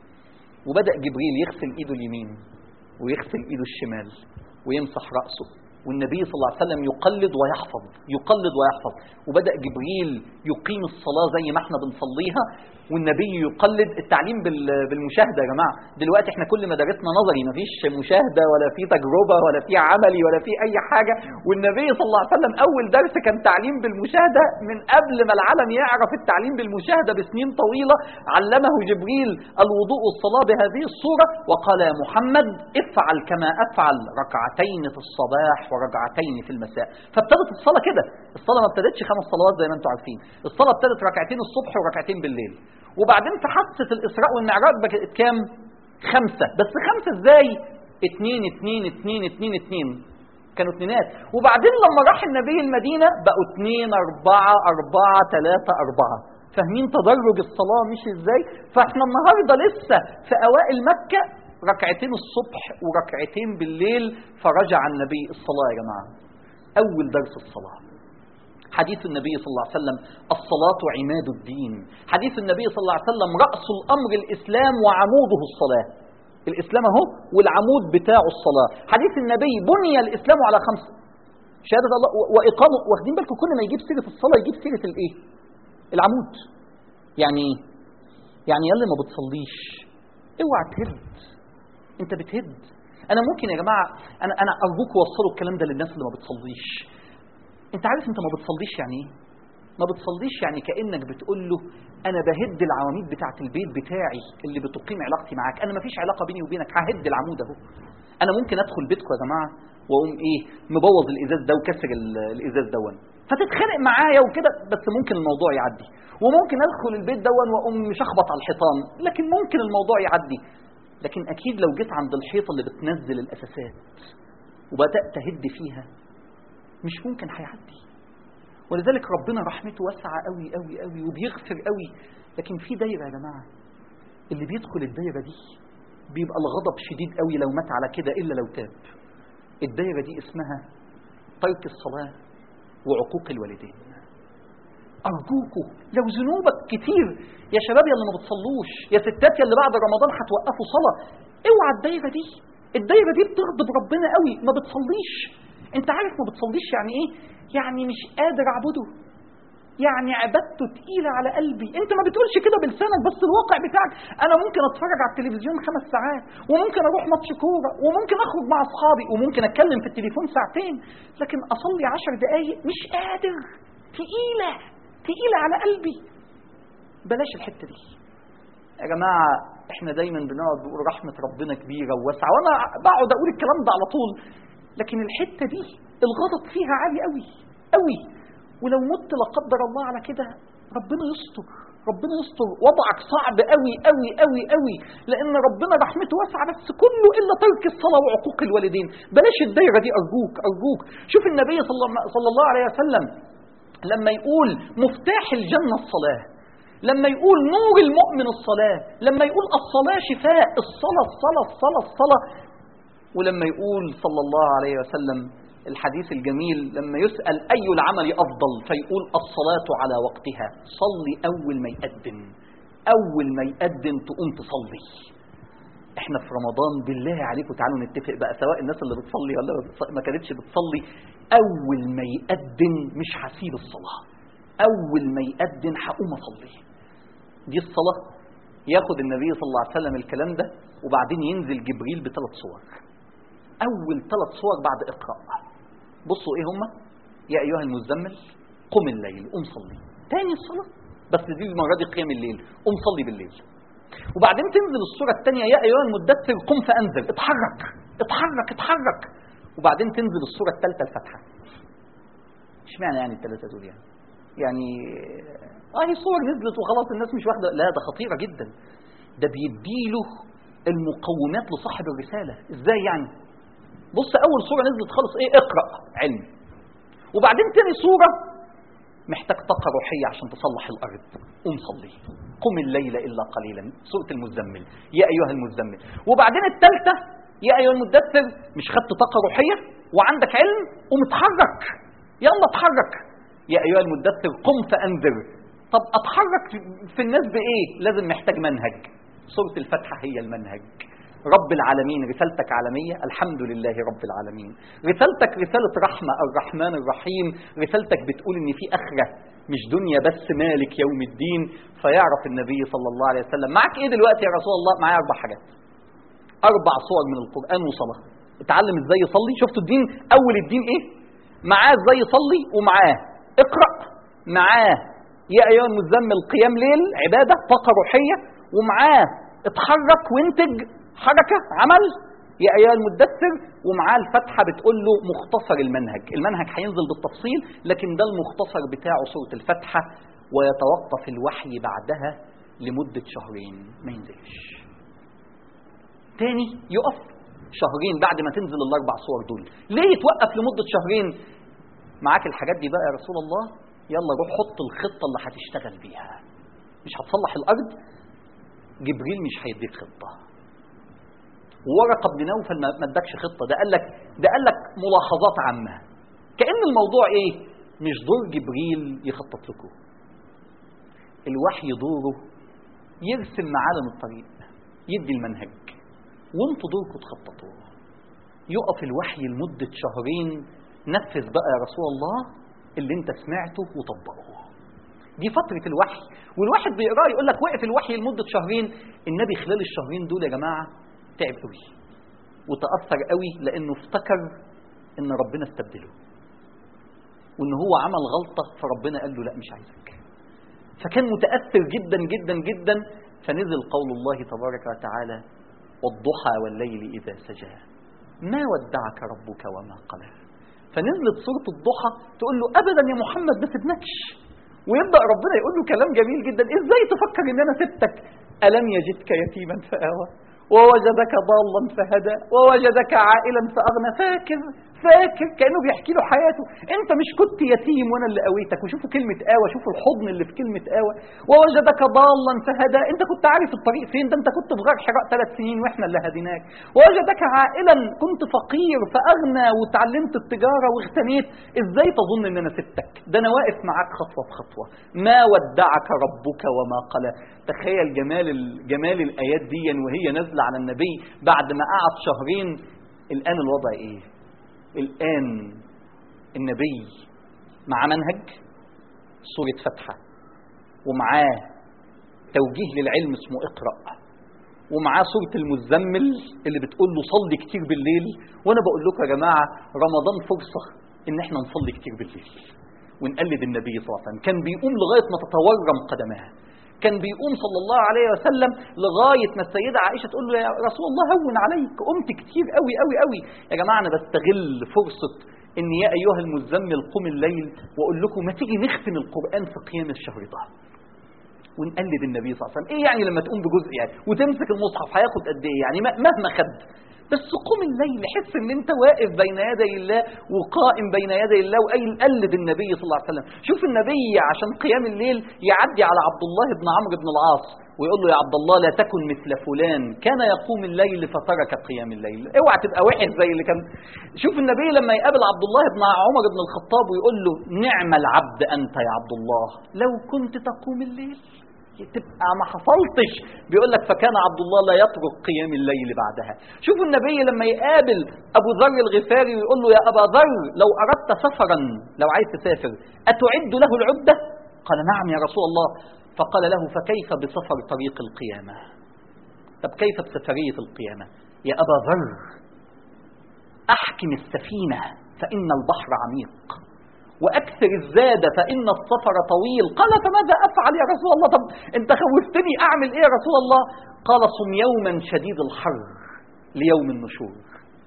وبدا جبريل يغسل ايده اليمين ويغسل ايده الشمال ويمسح راسه والنبي صلى الله عليه وسلم يقلد ويحفظ يقلد ويحفظ وبدأ جبريل يقيم الصلاة زي ما احنا بنصليها والنبي يقلد التعليم بالمشاهدة يا جماعة دلوقتي احنا كل مدارسنا نظري مفيش مشاهدة ولا في تجربة ولا في عملي ولا في أي حاجة والنبي صلى الله عليه وسلم أول درس كان تعليم بالمشاهدة من قبل ما العالم يعرف التعليم بالمشاهدة بسنين طويلة علمه جبريل الوضوء والصلاة بهذه الصورة وقال يا محمد افعل كما أفعل ركعتين في الصباح وركعتين في المساء فابتدت الصلاة كده الصلاة ما ابتدتش خمس صلوات زي ما انتم عارفين الصلاة ابتدت ركعتين الصبح وركعتين بالليل وبعدين في حادثة الإسراء والمعراج بقت كام؟ خمسة بس خمسة ازاي؟ اتنين اتنين اتنين اتنين اتنين كانوا اتنينات وبعدين لما راح النبي المدينة بقوا اتنين أربعة أربعة ثلاثة أربعة فاهمين تدرج الصلاة مش ازاي؟ فاحنا النهاردة لسه في أوائل مكة ركعتين الصبح وركعتين بالليل فرجع النبي الصلاة يا جماعة أول درس الصلاة حديث النبي صلى الله عليه وسلم الصلاة عماد الدين حديث النبي صلى الله عليه وسلم رأس الأمر الإسلام وعموده الصلاة الإسلام أهو والعمود بتاعه الصلاة حديث النبي بني الإسلام على خمسة شهادة الله وإقامة واخدين بالكم كل ما يجيب سيرة الصلاة يجيب سيرة الإيه العمود يعني يعني يلي ما بتصليش اوعى تهد انت بتهد انا ممكن يا جماعه انا انا ارجوك وصلوا الكلام ده للناس اللي ما بتصليش انت عارف انت ما بتصليش يعني ايه ما بتصليش يعني كانك بتقول له انا بهد العواميد بتاعه البيت بتاعي اللي بتقيم علاقتي معاك انا ما فيش علاقه بيني وبينك ههد العمود اهو انا ممكن ادخل بيتكم يا جماعه واقوم ايه مبوظ الازاز ده وكسر الازاز دون فتتخانق معايا وكده بس ممكن الموضوع يعدي وممكن ادخل البيت دون واقوم مشخبط على الحيطان لكن ممكن الموضوع يعدي لكن اكيد لو جيت عند الحيطه اللي بتنزل الاساسات وبدات تهد فيها مش ممكن هيعدي ولذلك ربنا رحمته واسعه قوي قوي قوي وبيغفر قوي لكن في دايره يا جماعه اللي بيدخل الدايره دي بيبقى الغضب شديد قوي لو مات على كده الا لو تاب الدايره دي اسمها ترك الصلاه وعقوق الوالدين أرجوكوا لو ذنوبك كتير يا شباب يا اللي ما بتصلوش يا ستات يا اللي بعد رمضان هتوقفوا صلاة اوعى الدايرة دي الدايرة دي بتغضب ربنا قوي ما بتصليش انت عارف ما بتصليش يعني ايه يعني مش قادر اعبده يعني عبادته تقيلة على قلبي انت ما بتقولش كده بلسانك بس الواقع بتاعك انا ممكن اتفرج على التلفزيون خمس ساعات وممكن اروح ماتش كورة وممكن اخرج مع اصحابي وممكن اتكلم في التليفون ساعتين لكن اصلي عشر دقايق مش قادر تقيلة تقيلة على قلبي بلاش الحتة دي يا جماعة احنا دايما بنقعد نقول رحمة ربنا كبيرة وواسعة وانا بقعد اقول الكلام ده على طول لكن الحتة دي الغضب فيها عالي قوي قوي ولو مت لا قدر الله على كده ربنا يستر ربنا يستر وضعك صعب قوي قوي قوي قوي لان ربنا رحمته واسعه بس كله الا ترك الصلاه وعقوق الوالدين بلاش الدايره دي ارجوك ارجوك شوف النبي صلى الله عليه وسلم لما يقول مفتاح الجنة الصلاة لما يقول نور المؤمن الصلاة لما يقول الصلاة شفاء الصلاة الصلاة الصلاة الصلاة ولما يقول صلى الله عليه وسلم الحديث الجميل لما يسأل أي العمل أفضل فيقول الصلاة على وقتها صلي أول ما يقدم أول ما يقدم تقوم تصلي احنا في رمضان بالله عليكم تعالوا نتفق بقى سواء الناس اللي بتصلي ولا ما كانتش بتصلي أول ما يقدم مش هسيب الصلاة أول ما يقدم هقوم أصلي دي الصلاة ياخد النبي صلى الله عليه وسلم الكلام ده وبعدين ينزل جبريل بثلاث صور أول ثلاث صور بعد اقرأ بصوا إيه هما يا أيها المزمل قم الليل قم صلي تاني الصلاة بس دي المرة دي قيام الليل قم صلي بالليل وبعدين تنزل الصورة الثانية يا أيها المدثر قم فأنزل اتحرك اتحرك اتحرك وبعدين تنزل الصورة الثالثة الفاتحة اشمعنى يعني الثلاثة دول يعني يعني اه هي صور نزلت وخلاص الناس مش واخده لا ده خطيرة جدا ده بيديله المقومات لصاحب الرسالة ازاي يعني بص اول صورة نزلت خالص ايه اقرأ علم وبعدين تاني صورة محتاج طاقة روحية عشان تصلح الأرض قم صلي قم الليل إلا قليلا سورة المزمل يا أيها المزمل وبعدين الثالثة يا أيها المدثر مش خدت طاقة روحية وعندك علم قم اتحرك يلا اتحرك يا أيها المدثر قم فأنذر طب أتحرك في الناس بإيه لازم محتاج منهج سورة الفاتحة هي المنهج رب العالمين رسالتك عالمية الحمد لله رب العالمين رسالتك رسالة رحمة الرحمن الرحيم رسالتك بتقول ان في اخرة مش دنيا بس مالك يوم الدين فيعرف النبي صلى الله عليه وسلم معك ايه دلوقتي يا رسول الله معايا اربع حاجات اربع صور من القرآن وصلاة اتعلم ازاي يصلي شفتوا الدين اول الدين ايه معاه ازاي يصلي ومعاه اقرأ معاه يا ايها المزمل قيام ليل عبادة طاقة روحية ومعاه اتحرك وانتج حركة عمل يا أيها المدثر ومعاه الفتحة بتقول له مختصر المنهج المنهج هينزل بالتفصيل لكن ده المختصر بتاعه سورة الفتحة ويتوقف الوحي بعدها لمدة شهرين ما ينزلش تاني يقف شهرين بعد ما تنزل الأربع صور دول ليه يتوقف لمدة شهرين معاك الحاجات دي بقى يا رسول الله يلا روح حط الخطة اللي هتشتغل بيها مش هتصلح الأرض جبريل مش هيديك خطة ورقه بن نوفل ما ادكش خطه ده قال لك ده قال لك ملاحظات عامه كان الموضوع ايه مش دور جبريل يخطط لكم الوحي دوره يرسم معالم الطريق يدي المنهج وانتوا دوركم تخططوا يقف الوحي لمده شهرين نفذ بقى يا رسول الله اللي انت سمعته وطبقه دي فترة الوحي والواحد بيقرأ يقول لك وقف الوحي لمدة شهرين النبي خلال الشهرين دول يا جماعة تعب قوي وتأثر قوي لأنه افتكر إن ربنا استبدله وإن هو عمل غلطة فربنا قال له لا مش عايزك فكان متأثر جدا جدا جدا فنزل قول الله تبارك وتعالى والضحى والليل إذا سجى ما ودعك ربك وما قلى فنزلت سورة الضحى تقول له أبدا يا محمد ما سيبناكش ويبدأ ربنا يقول له كلام جميل جدا إزاي تفكر إن أنا سبتك ألم يجدك يتيما فآوى ووجدك ضالا فهدى ووجدك عائلا فأغنى فاكر فاكر كأنه بيحكي له حياته انت مش كنت يتيم وانا اللي قويتك وشوفوا كلمة آوى شوفوا الحضن اللي في كلمة آوى ووجدك ضالا فهدى انت كنت عارف الطريق فين ده انت كنت في غار حراء ثلاث سنين واحنا اللي هديناك ووجدك عائلا كنت فقير فأغنى وتعلمت التجارة واغتنيت ازاي تظن ان انا سبتك ده انا واقف معاك خطوة بخطوة ما ودعك ربك وما قلى تخيل جمال جمال الايات دي وهي نازله على النبي بعد ما قعد شهرين الان الوضع ايه الآن النبي مع منهج سورة فتحة ومعاه توجيه للعلم اسمه اقرأ ومعاه سورة المزمل اللي بتقول له صلي كتير بالليل وانا بقول لكم يا جماعة رمضان فرصة ان احنا نصلي كتير بالليل ونقلد النبي صلى الله عليه وسلم كان بيقوم لغاية ما تتورم قدمها كان بيقوم صلى الله عليه وسلم لغاية ما السيدة عائشة تقول له يا رسول الله هون عليك قمت كتير قوي قوي قوي يا جماعة أنا بستغل فرصة إن يا أيها المزمل قم الليل وأقول لكم ما تيجي نختم القرآن في قيام الشهر ده ونقلد النبي صلى الله عليه وسلم ايه يعني لما تقوم بجزء يعني وتمسك المصحف هياخد قد ايه يعني مهما خد بس قم الليل حس ان انت واقف بين يدي الله وقائم بين يدي الله وقلد النبي صلى الله عليه وسلم شوف النبي عشان قيام الليل يعدي على عبد الله بن عمرو بن العاص ويقول له يا عبد الله لا تكن مثل فلان كان يقوم الليل فترك قيام الليل اوعى تبقى وحش زي اللي كان شوف النبي لما يقابل عبد الله بن عمر بن الخطاب ويقول له نعم العبد انت يا عبد الله لو كنت تقوم الليل تبقى ما حصلتش بيقول لك فكان عبد الله لا يترك قيام الليل بعدها شوفوا النبي لما يقابل ابو ذر الغفاري ويقول له يا ابا ذر لو اردت سفرا لو عايز تسافر اتعد له العده قال نعم يا رسول الله فقال له فكيف بسفر طريق القيامه طب كيف بسفريه القيامه يا ابا ذر احكم السفينه فان البحر عميق واكثر الزاد فان السفر طويل قال فماذا افعل يا رسول الله طب انت خوفتني اعمل ايه يا رسول الله قال صم يوما شديد الحر ليوم النشور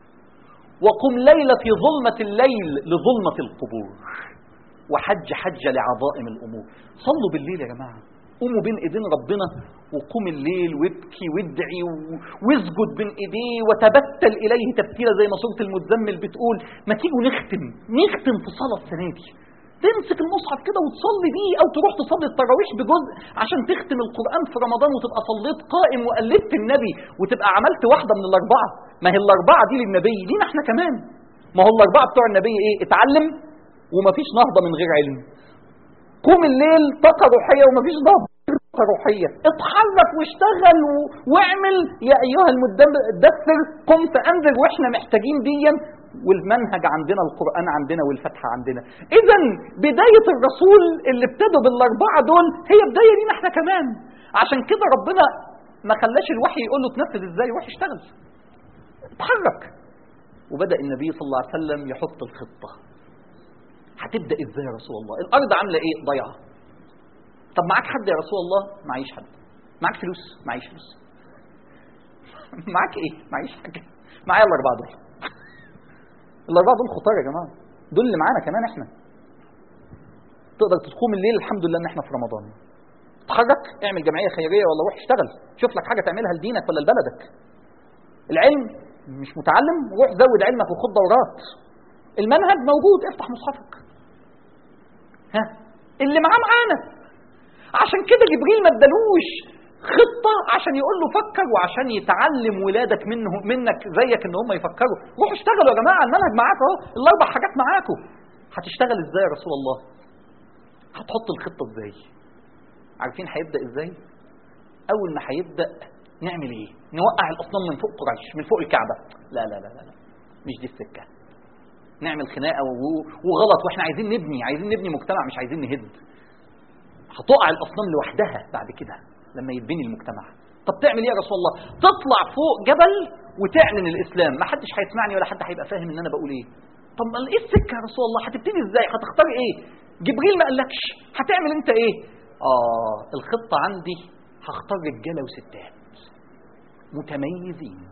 وقم ليلة في ظلمة الليل لظلمة القبور وحج حج لعظائم الأمور صلوا بالليل يا جماعة قوموا بين ايدين ربنا وقوم الليل وابكي وادعي واسجد بين ايديه وتبتل اليه تبتيلا زي ما سوره المزمل بتقول ما تيجوا نختم نختم في صلاه السنه دي تمسك المصحف كده وتصلي بيه او تروح تصلي التراويح بجزء عشان تختم القران في رمضان وتبقى صليت قائم وقلدت النبي وتبقى عملت واحده من الاربعه ما هي الاربعه دي للنبي لينا احنا كمان ما هو الاربعه بتوع النبي ايه اتعلم ومفيش نهضه من غير علم قوم الليل طاقه روحيه ومفيش نهضه طاقه روحيه اتحرك واشتغل و... واعمل يا ايها المدثر قم فانذر واحنا محتاجين ديا والمنهج عندنا القران عندنا والفتحه عندنا اذا بدايه الرسول اللي ابتدوا بالاربعه دول هي بدايه لينا احنا كمان عشان كده ربنا ما خلاش الوحي يقول له تنفذ ازاي روح اشتغل اتحرك وبدا النبي صلى الله عليه وسلم يحط الخطه هتبدا ازاي يا رسول الله الارض عامله ايه ضيعه طب معاك حد يا رسول الله معيش حد معاك فلوس معيش فلوس معاك ايه معيش حاجه معايا الاربعه دول الاربعه دول خطار يا جماعه دول اللي معانا كمان احنا تقدر تقوم الليل الحمد لله ان احنا في رمضان اتحرك اعمل جمعيه خيريه ولا روح اشتغل شوف لك حاجه تعملها لدينك ولا لبلدك العلم مش متعلم روح زود علمك وخد دورات المنهج موجود افتح مصحفك ها اللي معاه معانا عشان كده جبريل ما ادالوش خطة عشان يقول له فكر وعشان يتعلم ولادك منه منك زيك ان هم يفكروا روحوا اشتغلوا يا جماعة المنهج معاكم اهو الاربع حاجات معاكم هتشتغل ازاي يا رسول الله هتحط الخطة ازاي عارفين هيبدأ ازاي اول ما هيبدأ نعمل ايه نوقع الاصنام من فوق قريش من فوق الكعبة لا لا لا لا, لا. مش دي السكة نعمل خناقة وغلط واحنا عايزين نبني عايزين نبني مجتمع مش عايزين نهد هتقع الاصنام لوحدها بعد كده لما يتبني المجتمع طب تعمل ايه يا رسول الله تطلع فوق جبل وتعلن الاسلام ما حدش هيسمعني ولا حد هيبقى فاهم ان انا بقول ايه طب ايه السكه يا رسول الله هتبتدي ازاي هتختار ايه جبريل ما قالكش هتعمل انت ايه اه الخطه عندي هختار رجاله وستات متميزين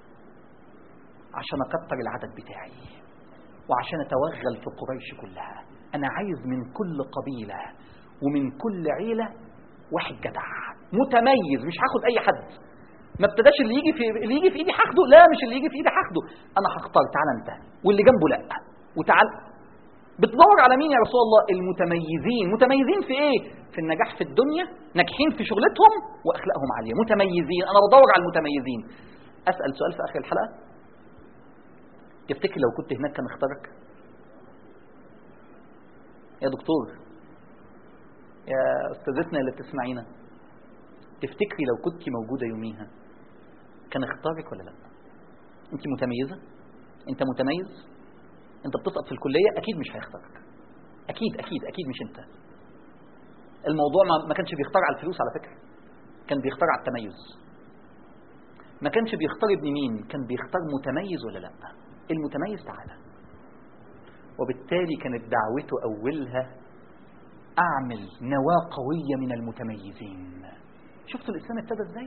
عشان اكتر العدد بتاعي وعشان اتوغل في قريش كلها انا عايز من كل قبيله ومن كل عيله واحد جدع متميز مش هاخد اي حد ما ابتداش اللي يجي في اللي يجي في ايدي هاخده لا مش اللي يجي في ايدي هاخده انا هختار تعالى انت واللي جنبه لا وتعال بتدور على مين يا رسول الله المتميزين متميزين في ايه في النجاح في الدنيا ناجحين في شغلتهم واخلاقهم عاليه متميزين انا بدور على المتميزين اسال سؤال في اخر الحلقه تفتكر لو كنت هناك كان اختارك يا دكتور يا استاذتنا اللي بتسمعينا تفتكري لو كنت موجودة يوميها كان اختارك ولا لا انت متميزة انت متميز انت بتسقط في الكلية اكيد مش هيختارك اكيد اكيد اكيد مش انت الموضوع ما كانش بيختار على الفلوس على فكرة كان بيختار على التميز ما كانش بيختار ابن مين كان بيختار متميز ولا لا المتميز تعالى وبالتالي كانت دعوته اولها اعمل نواة قوية من المتميزين شفتوا الاسلام ابتدى ازاي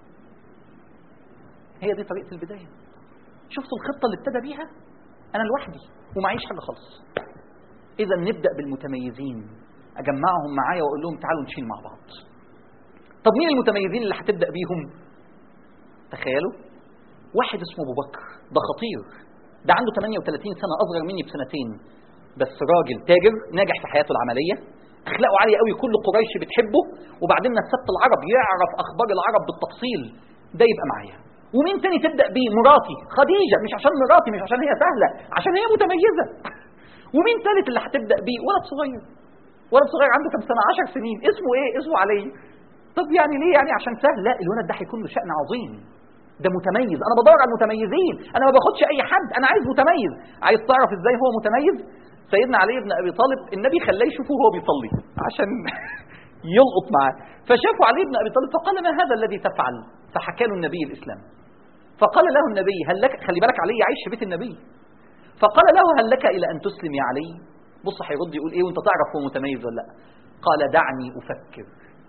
هي دي طريقة البداية شفتوا الخطة اللي ابتدى بيها انا لوحدي ومعيش حاجة خالص اذا نبدأ بالمتميزين اجمعهم معايا واقول لهم تعالوا نشيل مع بعض طب مين المتميزين اللي هتبدأ بيهم تخيلوا واحد اسمه ابو بكر ده خطير ده عنده 38 سنه اصغر مني بسنتين بس راجل تاجر ناجح في حياته العمليه اخلاقه عاليه قوي كل قريش بتحبه وبعدين نسبت العرب يعرف اخبار العرب بالتفصيل ده يبقى معايا ومين تاني تبدا بيه مراتي خديجه مش عشان مراتي مش عشان هي سهله عشان هي متميزه ومين ثالث اللي هتبدا بيه ولد صغير ولد صغير عنده كام سنه 10 سنين اسمه ايه اسمه علي طب يعني ليه يعني عشان سهل لا الولد ده هيكون له شأن عظيم ده متميز انا بدور على المتميزين انا ما باخدش اي حد انا عايز متميز عايز تعرف ازاي هو متميز سيدنا علي بن ابي طالب النبي خلاه يشوفه وهو بيصلي عشان يلقط معاه فشافوا علي بن ابي طالب فقال ما هذا الذي تفعل فحكى له النبي الاسلام فقال له النبي هل لك خلي بالك علي عايش في بيت النبي فقال له هل لك الى ان تسلم يا علي بص هيرد يقول ايه وانت تعرف هو متميز ولا لا قال دعني افكر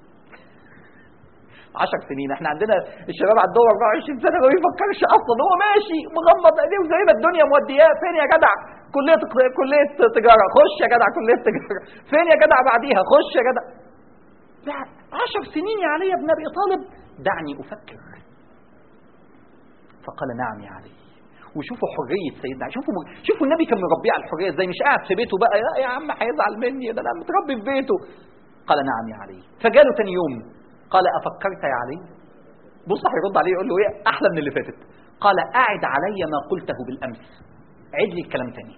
عشر سنين احنا عندنا الشباب عندهم 24 سنه ما بيفكرش اصلا هو ماشي مغمض عينيه وزي ما الدنيا مودياه فين يا جدع كليه كليه تجاره خش يا جدع كليه تجاره فين يا جدع بعديها خش يا جدع لا عشر سنين يا علي بن ابي طالب دعني افكر فقال نعم يا علي وشوفوا حرية سيدنا علي شوفوا شوفوا النبي كان مربيه على الحرية ازاي مش قاعد في بيته بقى لا يا عم هيزعل مني ده انا متربي في بيته قال نعم يا علي فجاله تاني يوم قال أفكرت يا علي بص هيرد عليه يقول له ايه احلى من اللي فاتت قال اعد علي ما قلته بالامس عد لي الكلام تاني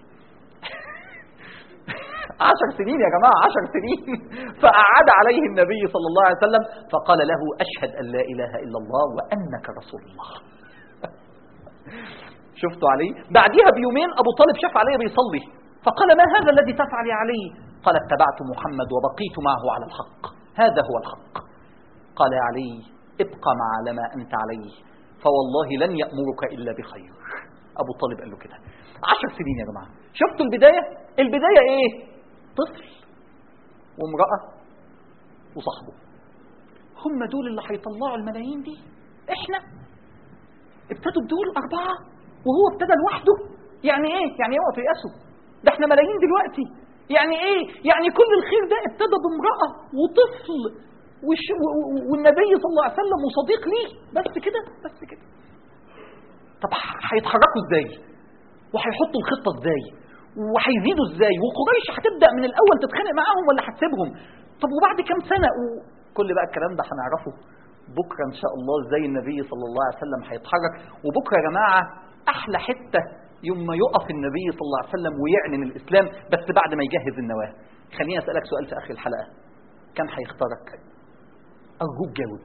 عشر سنين يا جماعة عشر سنين فأعاد عليه النبي صلى الله عليه وسلم فقال له أشهد أن لا إله إلا الله وأنك رسول الله شفتوا علي بعديها بيومين أبو طالب شاف علي بيصلي فقال ما هذا الذي تفعل يا علي قال اتبعت محمد وبقيت معه على الحق هذا هو الحق قال يا علي ابقى مع على ما أنت عليه فوالله لن يأمرك إلا بخير أبو طالب قال له كده عشر سنين يا جماعة شفتوا البداية البداية إيه طفل وامرأة وصاحبه هم دول اللي هيطلعوا الملايين دي احنا ابتدوا بدول أربعة وهو ابتدى لوحده يعني ايه يعني اوعوا تيأسوا ده احنا ملايين دلوقتي يعني ايه يعني كل الخير ده ابتدى بامرأة وطفل وش والنبي صلى الله عليه وسلم وصديق ليه بس كده بس كده طب هيتحركوا ازاي وهيحطوا الخطة ازاي وهيزيدوا ازاي وقريش هتبدا من الاول تتخانق معاهم ولا هتسيبهم طب وبعد كام سنه وكل بقى الكلام ده هنعرفه بكره ان شاء الله ازاي النبي صلى الله عليه وسلم هيتحرك وبكره يا جماعه احلى حته يوم ما يقف النبي صلى الله عليه وسلم ويعلن الاسلام بس بعد ما يجهز النواه خليني اسالك سؤال في اخر الحلقه كم هيختارك ارجوك جاوب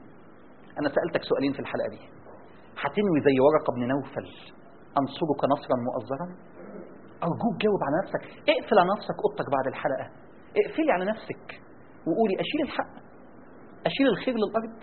انا سالتك سؤالين في الحلقه دي هتنوي زي ورقه بن نوفل انصرك نصرا مؤزرا أرجوك جاوب على نفسك اقفل على نفسك أوضتك بعد الحلقة اقفلي على نفسك وقولي أشيل الحق أشيل الخير للأرض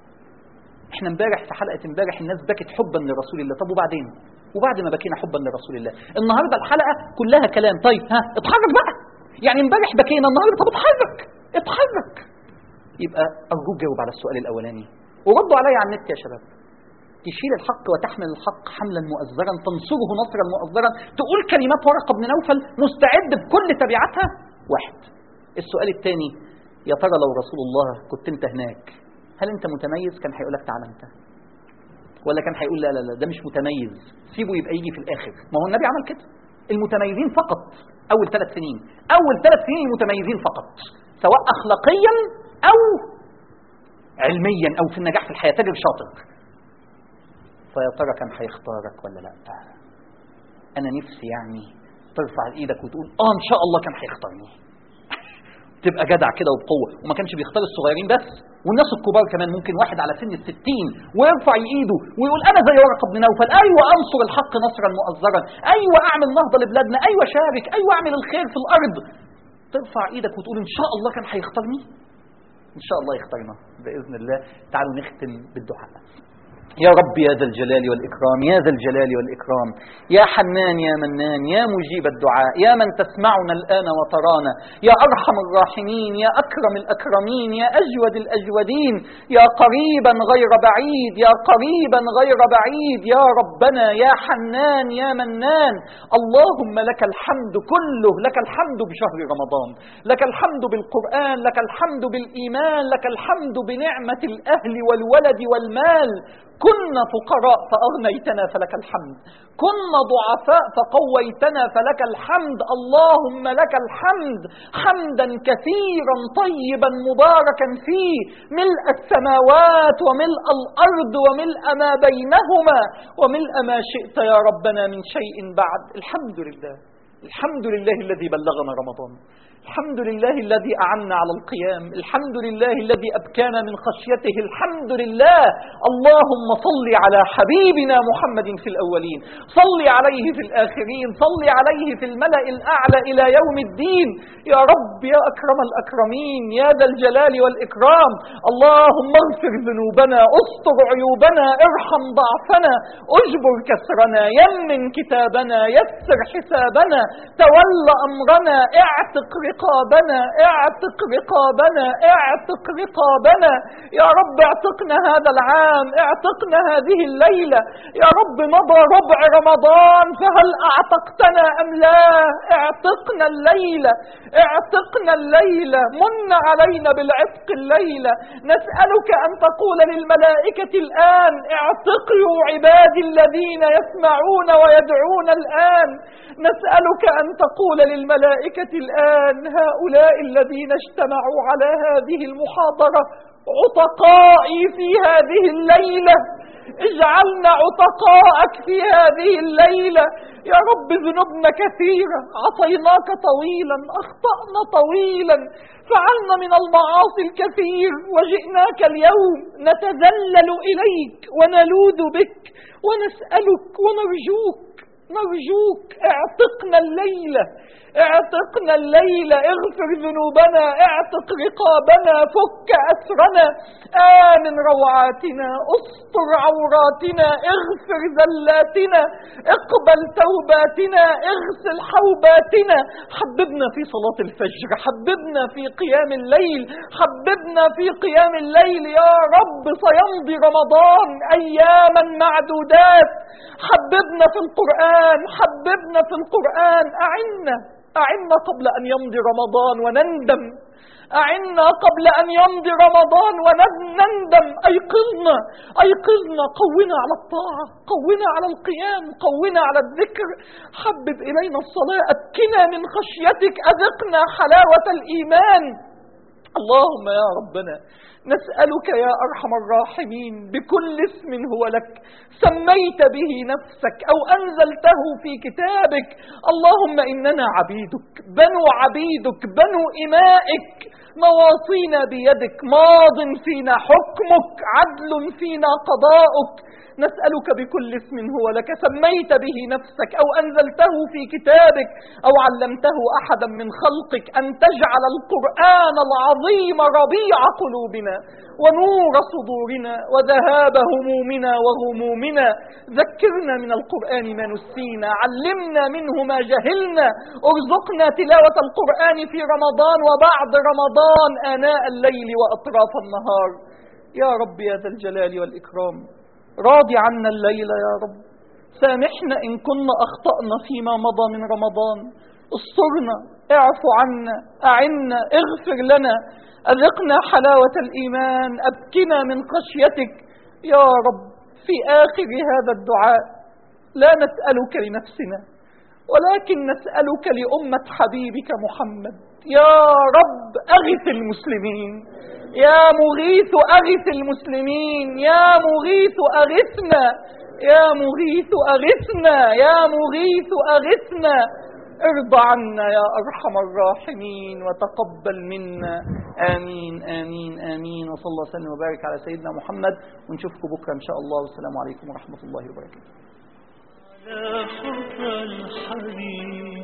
احنا امبارح في حلقة امبارح الناس بكت حبا لرسول الله طب وبعدين وبعد ما بكينا حبا لرسول الله النهاردة الحلقة كلها كلام طيب ها اتحرك بقى يعني امبارح بكينا النهاردة طب اتحرك اتحرك يبقى أرجوك جاوب على السؤال الأولاني وردوا عليا على النت يا شباب تشيل الحق وتحمل الحق حملا مؤزرا تنصره نصرا مؤزرا تقول كلمات ورقه بن نوفل مستعد بكل تبعاتها واحد السؤال الثاني يا ترى لو رسول الله كنت انت هناك هل انت متميز كان هيقول لك تعالى انت ولا كان هيقول لا لا لا ده مش متميز سيبه يبقى يجي في الاخر ما هو النبي عمل كده المتميزين فقط اول ثلاث سنين اول ثلاث سنين المتميزين فقط سواء اخلاقيا او علميا او في النجاح في الحياه تاجر شاطر فيا ترى كان هيختارك ولا لا انا نفسي يعني ترفع ايدك وتقول اه ان شاء الله كان هيختارني تبقى جدع كده وبقوه وما كانش بيختار الصغيرين بس والناس الكبار كمان ممكن واحد على سن الستين ويرفع ايده ويقول انا زي ورقه بن نوفل ايوه انصر الحق نصرا مؤزرا ايوه اعمل نهضه لبلادنا ايوه شارك ايوه اعمل الخير في الارض ترفع ايدك وتقول ان شاء الله كان هيختارني ان شاء الله يختارنا باذن الله تعالوا نختم بالدعاء يا رب يا ذا الجلال والإكرام يا ذا الجلال والإكرام يا حنان يا منان يا مجيب الدعاء يا من تسمعنا الآن وترانا يا أرحم الراحمين يا أكرم الأكرمين يا أجود الأجودين يا قريبا غير بعيد يا قريبا غير بعيد يا ربنا يا حنان يا منان اللهم لك الحمد كله لك الحمد بشهر رمضان لك الحمد بالقرآن لك الحمد بالإيمان لك الحمد بنعمة الأهل والولد والمال كنا فقراء فأغنيتنا فلك الحمد كنا ضعفاء فقويتنا فلك الحمد اللهم لك الحمد حمدا كثيرا طيبا مباركا فيه ملء السماوات وملء الأرض وملء ما بينهما وملء ما شئت يا ربنا من شيء بعد الحمد لله الحمد لله الذي بلغنا رمضان الحمد لله الذي أعنا على القيام الحمد لله الذي أبكانا من خشيته الحمد لله اللهم صل على حبيبنا محمد في الأولين صل عليه في الآخرين صل عليه في الملأ الأعلى إلى يوم الدين يا رب يا أكرم الأكرمين يا ذا الجلال والإكرام اللهم اغفر ذنوبنا استر عيوبنا ارحم ضعفنا اجبر كسرنا يمن كتابنا يسر حسابنا تول أمرنا اعتق رقابنا اعتق رقابنا اعتق رقابنا يا رب اعتقنا هذا العام اعتقنا هذه الليلة يا رب مضى ربع رمضان فهل اعتقتنا ام لا اعتقنا الليلة اعتقنا الليلة من علينا بالعتق الليلة نسألك ان تقول للملائكة الان اعتقوا عبادي الذين يسمعون ويدعون الان نسألك ان تقول للملائكة الان هؤلاء الذين اجتمعوا على هذه المحاضرة عتقائي في هذه الليلة اجعلنا عتقاءك في هذه الليلة يا رب ذنوبنا كثيرة عصيناك طويلا أخطأنا طويلا فعلنا من المعاصي الكثير وجئناك اليوم نتذلل إليك ونلوذ بك ونسألك ونرجوك نرجوك اعتقنا الليلة اعتقنا الليلة اغفر ذنوبنا اعتق رقابنا فك أسرنا آمن روعاتنا استر عوراتنا اغفر زلاتنا اقبل توباتنا اغسل حوباتنا حببنا في صلاة الفجر حببنا في قيام الليل حببنا في قيام الليل يا رب سيمضي رمضان أياما معدودات حببنا في القرآن حببنا في القرآن أعنا أعنا قبل أن يمضي رمضان ونندم أعنا قبل أن يمضي رمضان ونندم أيقظنا أيقظنا قونا على الطاعة قونا على القيام قونا على الذكر حبب إلينا الصلاة أبكنا من خشيتك أذقنا حلاوة الإيمان اللهم يا ربنا نسألك يا أرحم الراحمين بكل اسم هو لك سميت به نفسك أو أنزلته في كتابك اللهم إننا عبيدك بنو عبيدك بنو إمائك نواصينا بيدك ماض فينا حكمك عدل فينا قضاؤك نسألك بكل اسم هو لك سميت به نفسك أو أنزلته في كتابك أو علمته أحدا من خلقك أن تجعل القرآن العظيم ربيع قلوبنا ونور صدورنا وذهاب همومنا وغمومنا ذكرنا من القرآن ما نسينا علمنا منه ما جهلنا ارزقنا تلاوة القرآن في رمضان وبعد رمضان آناء الليل وأطراف النهار يا رب يا ذا الجلال والإكرام راضي عنا الليلة يا رب سامحنا إن كنا أخطأنا فيما مضى من رمضان استرنا اعف عنا أعنا اغفر لنا أذقنا حلاوة الإيمان أبكنا من خشيتك يا رب في آخر هذا الدعاء لا نسألك لنفسنا ولكن نسألك لأمة حبيبك محمد يا رب أغث المسلمين يا مغيث أغث المسلمين يا مغيث أغثنا يا مغيث أغثنا يا مغيث أغثنا ارضى عنا يا أرحم الراحمين وتقبل منا آمين آمين آمين وصلى الله وسلم وبارك على سيدنا محمد ونشوفكم بكرة إن شاء الله والسلام عليكم ورحمة الله وبركاته على خطى الحبيب